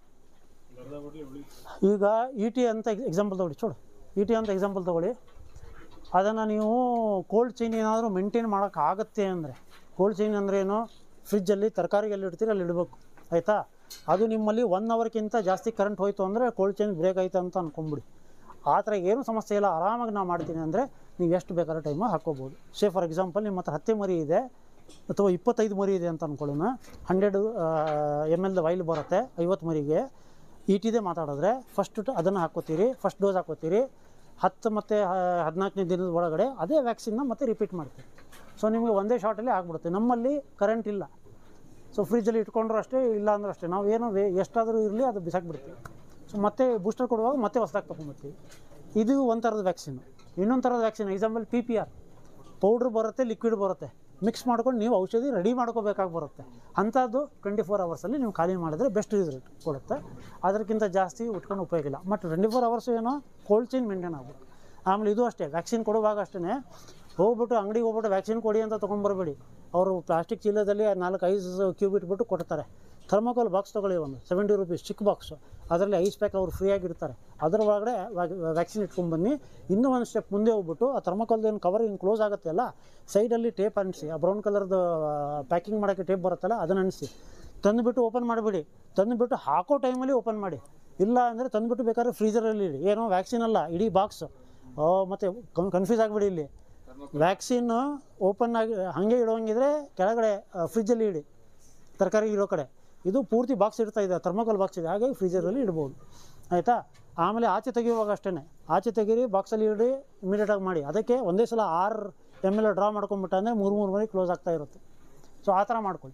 ಈಗ ಇ ಟಿ ಅಂತ ಎಕ್ಸಾಂಪಲ್ ತಗೊಳ್ಳಿ ಚೋಡು ಇ ಟಿ ಅಂತ ಎಕ್ಸಾಂಪಲ್ ತಗೊಳ್ಳಿ ಅದನ್ನು ನೀವು ಕೋಲ್ಡ್ ಚೈನ್ ಏನಾದರೂ ಮೇಂಟೈನ್ ಮಾಡೋಕ್ಕಾಗತ್ತೆ ಅಂದರೆ ಕೋಲ್ಡ್ ಚೈನ್ ಅಂದರೆ ಏನು ಫ್ರಿಜ್ಜಲ್ಲಿ ತರಕಾರಿ ಎಲ್ಲಿ ಇಡ್ತೀರಿ ಅಲ್ಲಿ ಇಡಬೇಕು ಆಯಿತಾ ಅದು ನಿಮ್ಮಲ್ಲಿ ಒನ್ ಅವರ್ಗಿಂತ ಜಾಸ್ತಿ ಕರೆಂಟ್ ಹೋಯಿತು ಅಂದರೆ ಕೋಲ್ಡ್ ಚೈನ್ ಬ್ರೇಕ್ ಆಯ್ತು ಅಂತ ಅನ್ಕೊಂಬಿಡಿ ಆ ಥರ ಏನೂ ಸಮಸ್ಯೆ ಇಲ್ಲ ಆರಾಮಾಗಿ ನಾವು ಮಾಡ್ತೀನಿ ಅಂದರೆ ನೀವು ಎಷ್ಟು ಬೇಕಾದ್ರೆ ಟೈಮು ಹಾಕ್ಕೋಬೋದು ಸೇ ಫಾರ್ ಎಕ್ಸಾಂಪಲ್ ನಿಮ್ಮ ಹತ್ರ ಹತ್ತೆ ಮರಿ ಇದೆ ಅಥವಾ ಇಪ್ಪತ್ತೈದು ಮರಿ ಇದೆ ಅಂತ ಅಂದ್ಕೊಳ್ಳೋಣ ಹಂಡ್ರೆಡ್ ಎಮ್ ಎಲ್ ವೈಲ್ ಬರುತ್ತೆ ಐವತ್ತು ಮರಿಗೆ ಈಟಿದೆ ಮಾತಾಡಿದ್ರೆ ಫಸ್ಟ್ ಅದನ್ನು ಹಾಕ್ಕೋತೀರಿ ಫಸ್ಟ್ ಡೋಸ್ ಹಾಕ್ಕೋತೀರಿ ಹತ್ತು ಮತ್ತು ಹದಿನಾಲ್ಕನೇ ದಿನದ ಒಳಗಡೆ ಅದೇ ವ್ಯಾಕ್ಸಿನ್ನ ಮತ್ತೆ ರಿಪೀಟ್ ಮಾಡ್ತೀವಿ ಸೊ ನಿಮಗೆ ಒಂದೇ ಶಾರ್ಟಲ್ಲಿ ಆಗ್ಬಿಡುತ್ತೆ ನಮ್ಮಲ್ಲಿ ಕರೆಂಟ್ ಇಲ್ಲ ಸೊ ಫ್ರಿಜ್ಜಲ್ಲಿ ಇಟ್ಕೊಂಡ್ರು ಅಷ್ಟೇ ಇಲ್ಲ ಅಂದ್ರೂ ಅಷ್ಟೇ ನಾವು ಏನೋ ವೇ ಎಷ್ಟಾದರೂ ಇರಲಿ ಅದು ಬಿಸಾಕ್ಬಿಡ್ತೀವಿ ಸೊ ಮತ್ತೆ ಬೂಸ್ಟರ್ ಕೊಡುವಾಗ ಮತ್ತೆ ಹೊಸದಾಗಿ ತೊಗೊಂಬರ್ತೀವಿ ಇದು ಒಂದು ಥರದ ವ್ಯಾಕ್ಸಿನ್ ಇನ್ನೊಂದು ಥರದ vaccine example P P R powder ಬರುತ್ತೆ ಲಿಕ್ವಿಡ್ ಬರುತ್ತೆ ಮಿಕ್ಸ್ ಮಾಡ್ಕೊಂಡು ನೀವು ಔಷಧಿ ರೆಡಿ ಮಾಡ್ಕೋಬೇಕಾಗಿ ಬರುತ್ತೆ ಅಂಥದ್ದು ಟ್ವೆಂಟಿ ಫೋರ್ ಅವರ್ಸಲ್ಲಿ ನೀವು ಖಾಲಿ ಮಾಡಿದ್ರೆ ಬೆಸ್ಟ್ ರಿಸಲ್ಟ್ ಕೊಡುತ್ತೆ ಅದಕ್ಕಿಂತ ಜಾಸ್ತಿ ಉಟ್ಕೊಂಡು ಉಪಯೋಗ ಇಲ್ಲ ಬಟ್ ಟ್ವೆಂಟಿ ಫೋರ್ ಅವರ್ಸ್ ಏನೋ ಕೋಲ್ಡ್ ಚೈನ್ ಮೇಂಟೈನ್ ಆಗ್ಬೇಕು ಆಮೇಲೆ ಇದು ಅಷ್ಟೇ ವ್ಯಾಕ್ಸಿನ್ ಕೊಡುವಾಗ ಅಷ್ಟೇ ಹೋಗ್ಬಿಟ್ಟು ಅಂಗಡಿಗೆ ಹೋಗ್ಬಿಟ್ಟು ವ್ಯಾಕ್ಸಿನ್ ಕೊಡಿ ಅಂತ ತೊಗೊಂಬರ್ಬೇಡಿ ಅವರು ಪ್ಲಾಸ್ಟಿಕ್ ಚೀಲದಲ್ಲಿ ನಾಲ್ಕು ಐಸ್ ಕ್ಯೂಬ್ ಇಟ್ಬಿಟ್ಟು ಕೊಡ್ತಾರೆ ಥರ್ಮೋಕೋಲ್ ಬಾಕ್ಸ್ ತೊಗೊಳ್ಳಿ ಒಂದು ಸೆವೆಂಟಿ ರುಪೀಸ್ ಚಿಕ್ಕ ಬಾಕ್ಸು ಅದರಲ್ಲಿ ಐಸ್ ಪ್ಯಾಕ್ ಅವರು ಫ್ರೀಯಾಗಿ ಇಡ್ತಾರೆ ಅದರ ಒಳಗಡೆ ವ್ಯಾಕ್ಸಿನ್ ಇಟ್ಕೊಂಡ್ಬನ್ನಿ ಇನ್ನೂ ಒಂದು ಸ್ಟೆಪ್ ಮುಂದೆ ಹೋಗ್ಬಿಟ್ಟು ಆ ಥರ್ಮೋಕೋಲ್ದು ಏನು ಕವರ್ ಹಿಂಗೆ ಕ್ಲೋಸ್ ಆಗುತ್ತೆ ಅಲ್ಲ ಸೈಡಲ್ಲಿ ಟೇಪ್ ಅನಿಸಿ ಆ ಬ್ರೌನ್ ಕಲರ್ದು ಪ್ಯಾಕಿಂಗ್ ಮಾಡೋಕ್ಕೆ ಟೇಪ್ ಬರುತ್ತಲ್ಲ ಅದನ್ನು ಅನಿಸಿ ತಂದುಬಿಟ್ಟು ಓಪನ್ ಮಾಡಿಬಿಡಿ ತಂದುಬಿಟ್ಟು ಹಾಕೋ ಟೈಮಲ್ಲಿ ಓಪನ್ ಮಾಡಿ ಇಲ್ಲ ಅಂದರೆ ತಂದುಬಿಟ್ಟು ಬೇಕಾದ್ರೆ ಫ್ರೀಜರಲ್ಲಿ ಇಡಿ ಏನೋ ವ್ಯಾಕ್ಸಿನ್ ಅಲ್ಲ ಇಡೀ ಬಾಕ್ಸ್ ಮತ್ತು ಕನ್ಫ್ಯೂಸ್ ಆಗಿಬಿಡಿ ಇಲ್ಲಿ ವ್ಯಾಕ್ಸಿನ್ ಓಪನ್ ಆಗಿ ಹಾಗೆ ಇಡೋಂಗಿದ್ರೆ ಕೆಳಗಡೆ ಫ್ರಿಜ್ಜಲ್ಲಿ ಇಡಿ ತರಕಾರಿ ಇರೋ ಕಡೆ ಇದು ಪೂರ್ತಿ ಬಾಕ್ಸ್ ಇರ್ತಾ ಇದೆ ಥರ್ಮೋಕೋಲ್ ಬಾಕ್ಸ್ ಇದೆ ಹಾಗಾಗಿ ಫ್ರೀಜರಲ್ಲಿ ಇಡ್ಬೋದು ಆಯಿತಾ ಆಮೇಲೆ ಆಚೆ ತೆಗೆಯುವಾಗ ಅಷ್ಟೇ ಆಚೆ ತೆಗೀರಿ ಬಾಕ್ಸಲ್ಲಿ ಇಡಿ ಇಮಿಡಿಯೇಟಾಗಿ ಮಾಡಿ ಅದಕ್ಕೆ ಒಂದೇ ಸಲ ಆರು ಎಮ್ ಎಲ್ ಡ್ರಾ ಮಾಡ್ಕೊಂಬಿಟ್ಟ ಅಂದರೆ ಮೂರು ಮೂರು ಮರಿ ಕ್ಲೋಸ್ ಆಗ್ತಾ ಇರುತ್ತೆ ಸೊ ಆ ಥರ ಮಾಡ್ಕೊಳ್ಳಿ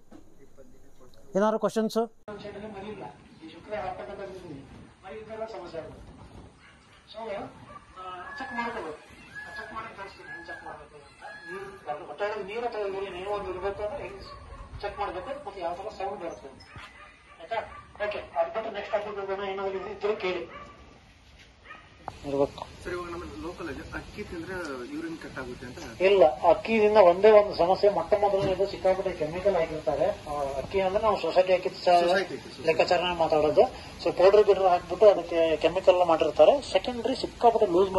ಏನಾದ್ರು ಕ್ವಶನ್ಸು ಅಂಶದಲ್ಲಿ ಮರಿ ಇಲ್ಲ ಈ ಶುಕ್ರ ಹಾಕಬೇಕಾಗಿದ್ದೀನಿ ಮರಿ ಇದ್ದೆಲ್ಲ ಸಮಸ್ಯೆ ಆಗುತ್ತೆ ಸೊ ಚೆಕ್ ಮಾಡ್ಕೋಬೇಕು ಚೆಕ್ ಮಾಡಿ ತೋರಿಸ್ತೀನಿ ಹೆಂಗೆ ಚೆಕ್ ಮಾಡಬೇಕು ಅಂತ ನೀರು ಅದು ಹೊಟ್ಟೆಯೊಳಗೆ ನೀರು ತೆಗೆದು ನೀವು ಒಂದು ಇರಬೇಕು ಅಂದ್ರೆ ಹೆಂಗೆ ಚೆಕ್ ಮಾಡಬೇಕು ಮತ್ತು ಯಾವ ಥರ ಸೌಂಡ್ ಬರುತ್ತೆ ಆಯ್ತಾ ಓಕೆ ಅದು ಬಿಟ್ಟು ನೆಕ್ಸ್ಟ್ ಹಾಕಿದ್ರೆ ಏನಾದ್ರು ಇದ್ರೆ ಕೇಳಿ ಇರಬೇಕು ಸರ್ ಇವಾಗ ನಮ್ಮ ಲೋಕಲ್ ಅಕ್ಕಿ ತಿಂದ್ರೆ ಯೂರಿನ್ ಕಟ್ ಆಗುತ್ತೆ ಅಂತ ಇಲ್ಲ ಅಕ್ಕಿದಿಂದ ಒಂದೇ ಒಂದು ಸಮಸ್ಯೆ ಮೊಟ್ಟ ಮೊದಲನೇದು ಸಿಕ್ಕಾಪಟ್ಟೆ ಕೆಮಿಕಲ್ ಆಗಿರ್ತಾರೆ ಆ, ಅಕ್ಕಿ ಅಂದ್ರೆ ನಾವು ಸೊಸೈಟಿ ಅಕ್ಕಿ Society, society. ಲೆಕ್ಕಾಚಾರ ಮಾತಾಡೋದು ಸೊ ಪೌಡರ್ ಗಿಡರ್ ಹಾಕ್ಬಿಟ್ಟು ಅದಕ್ಕೆ ಕೆಮಿಕಲ್ ಮಾಡಿರ್ತಾರೆ ಸೆಕೆಂಡ್ರಿ ಸಿಕ್ಕಾಪಟ್ಟೆ ಲೂಸ್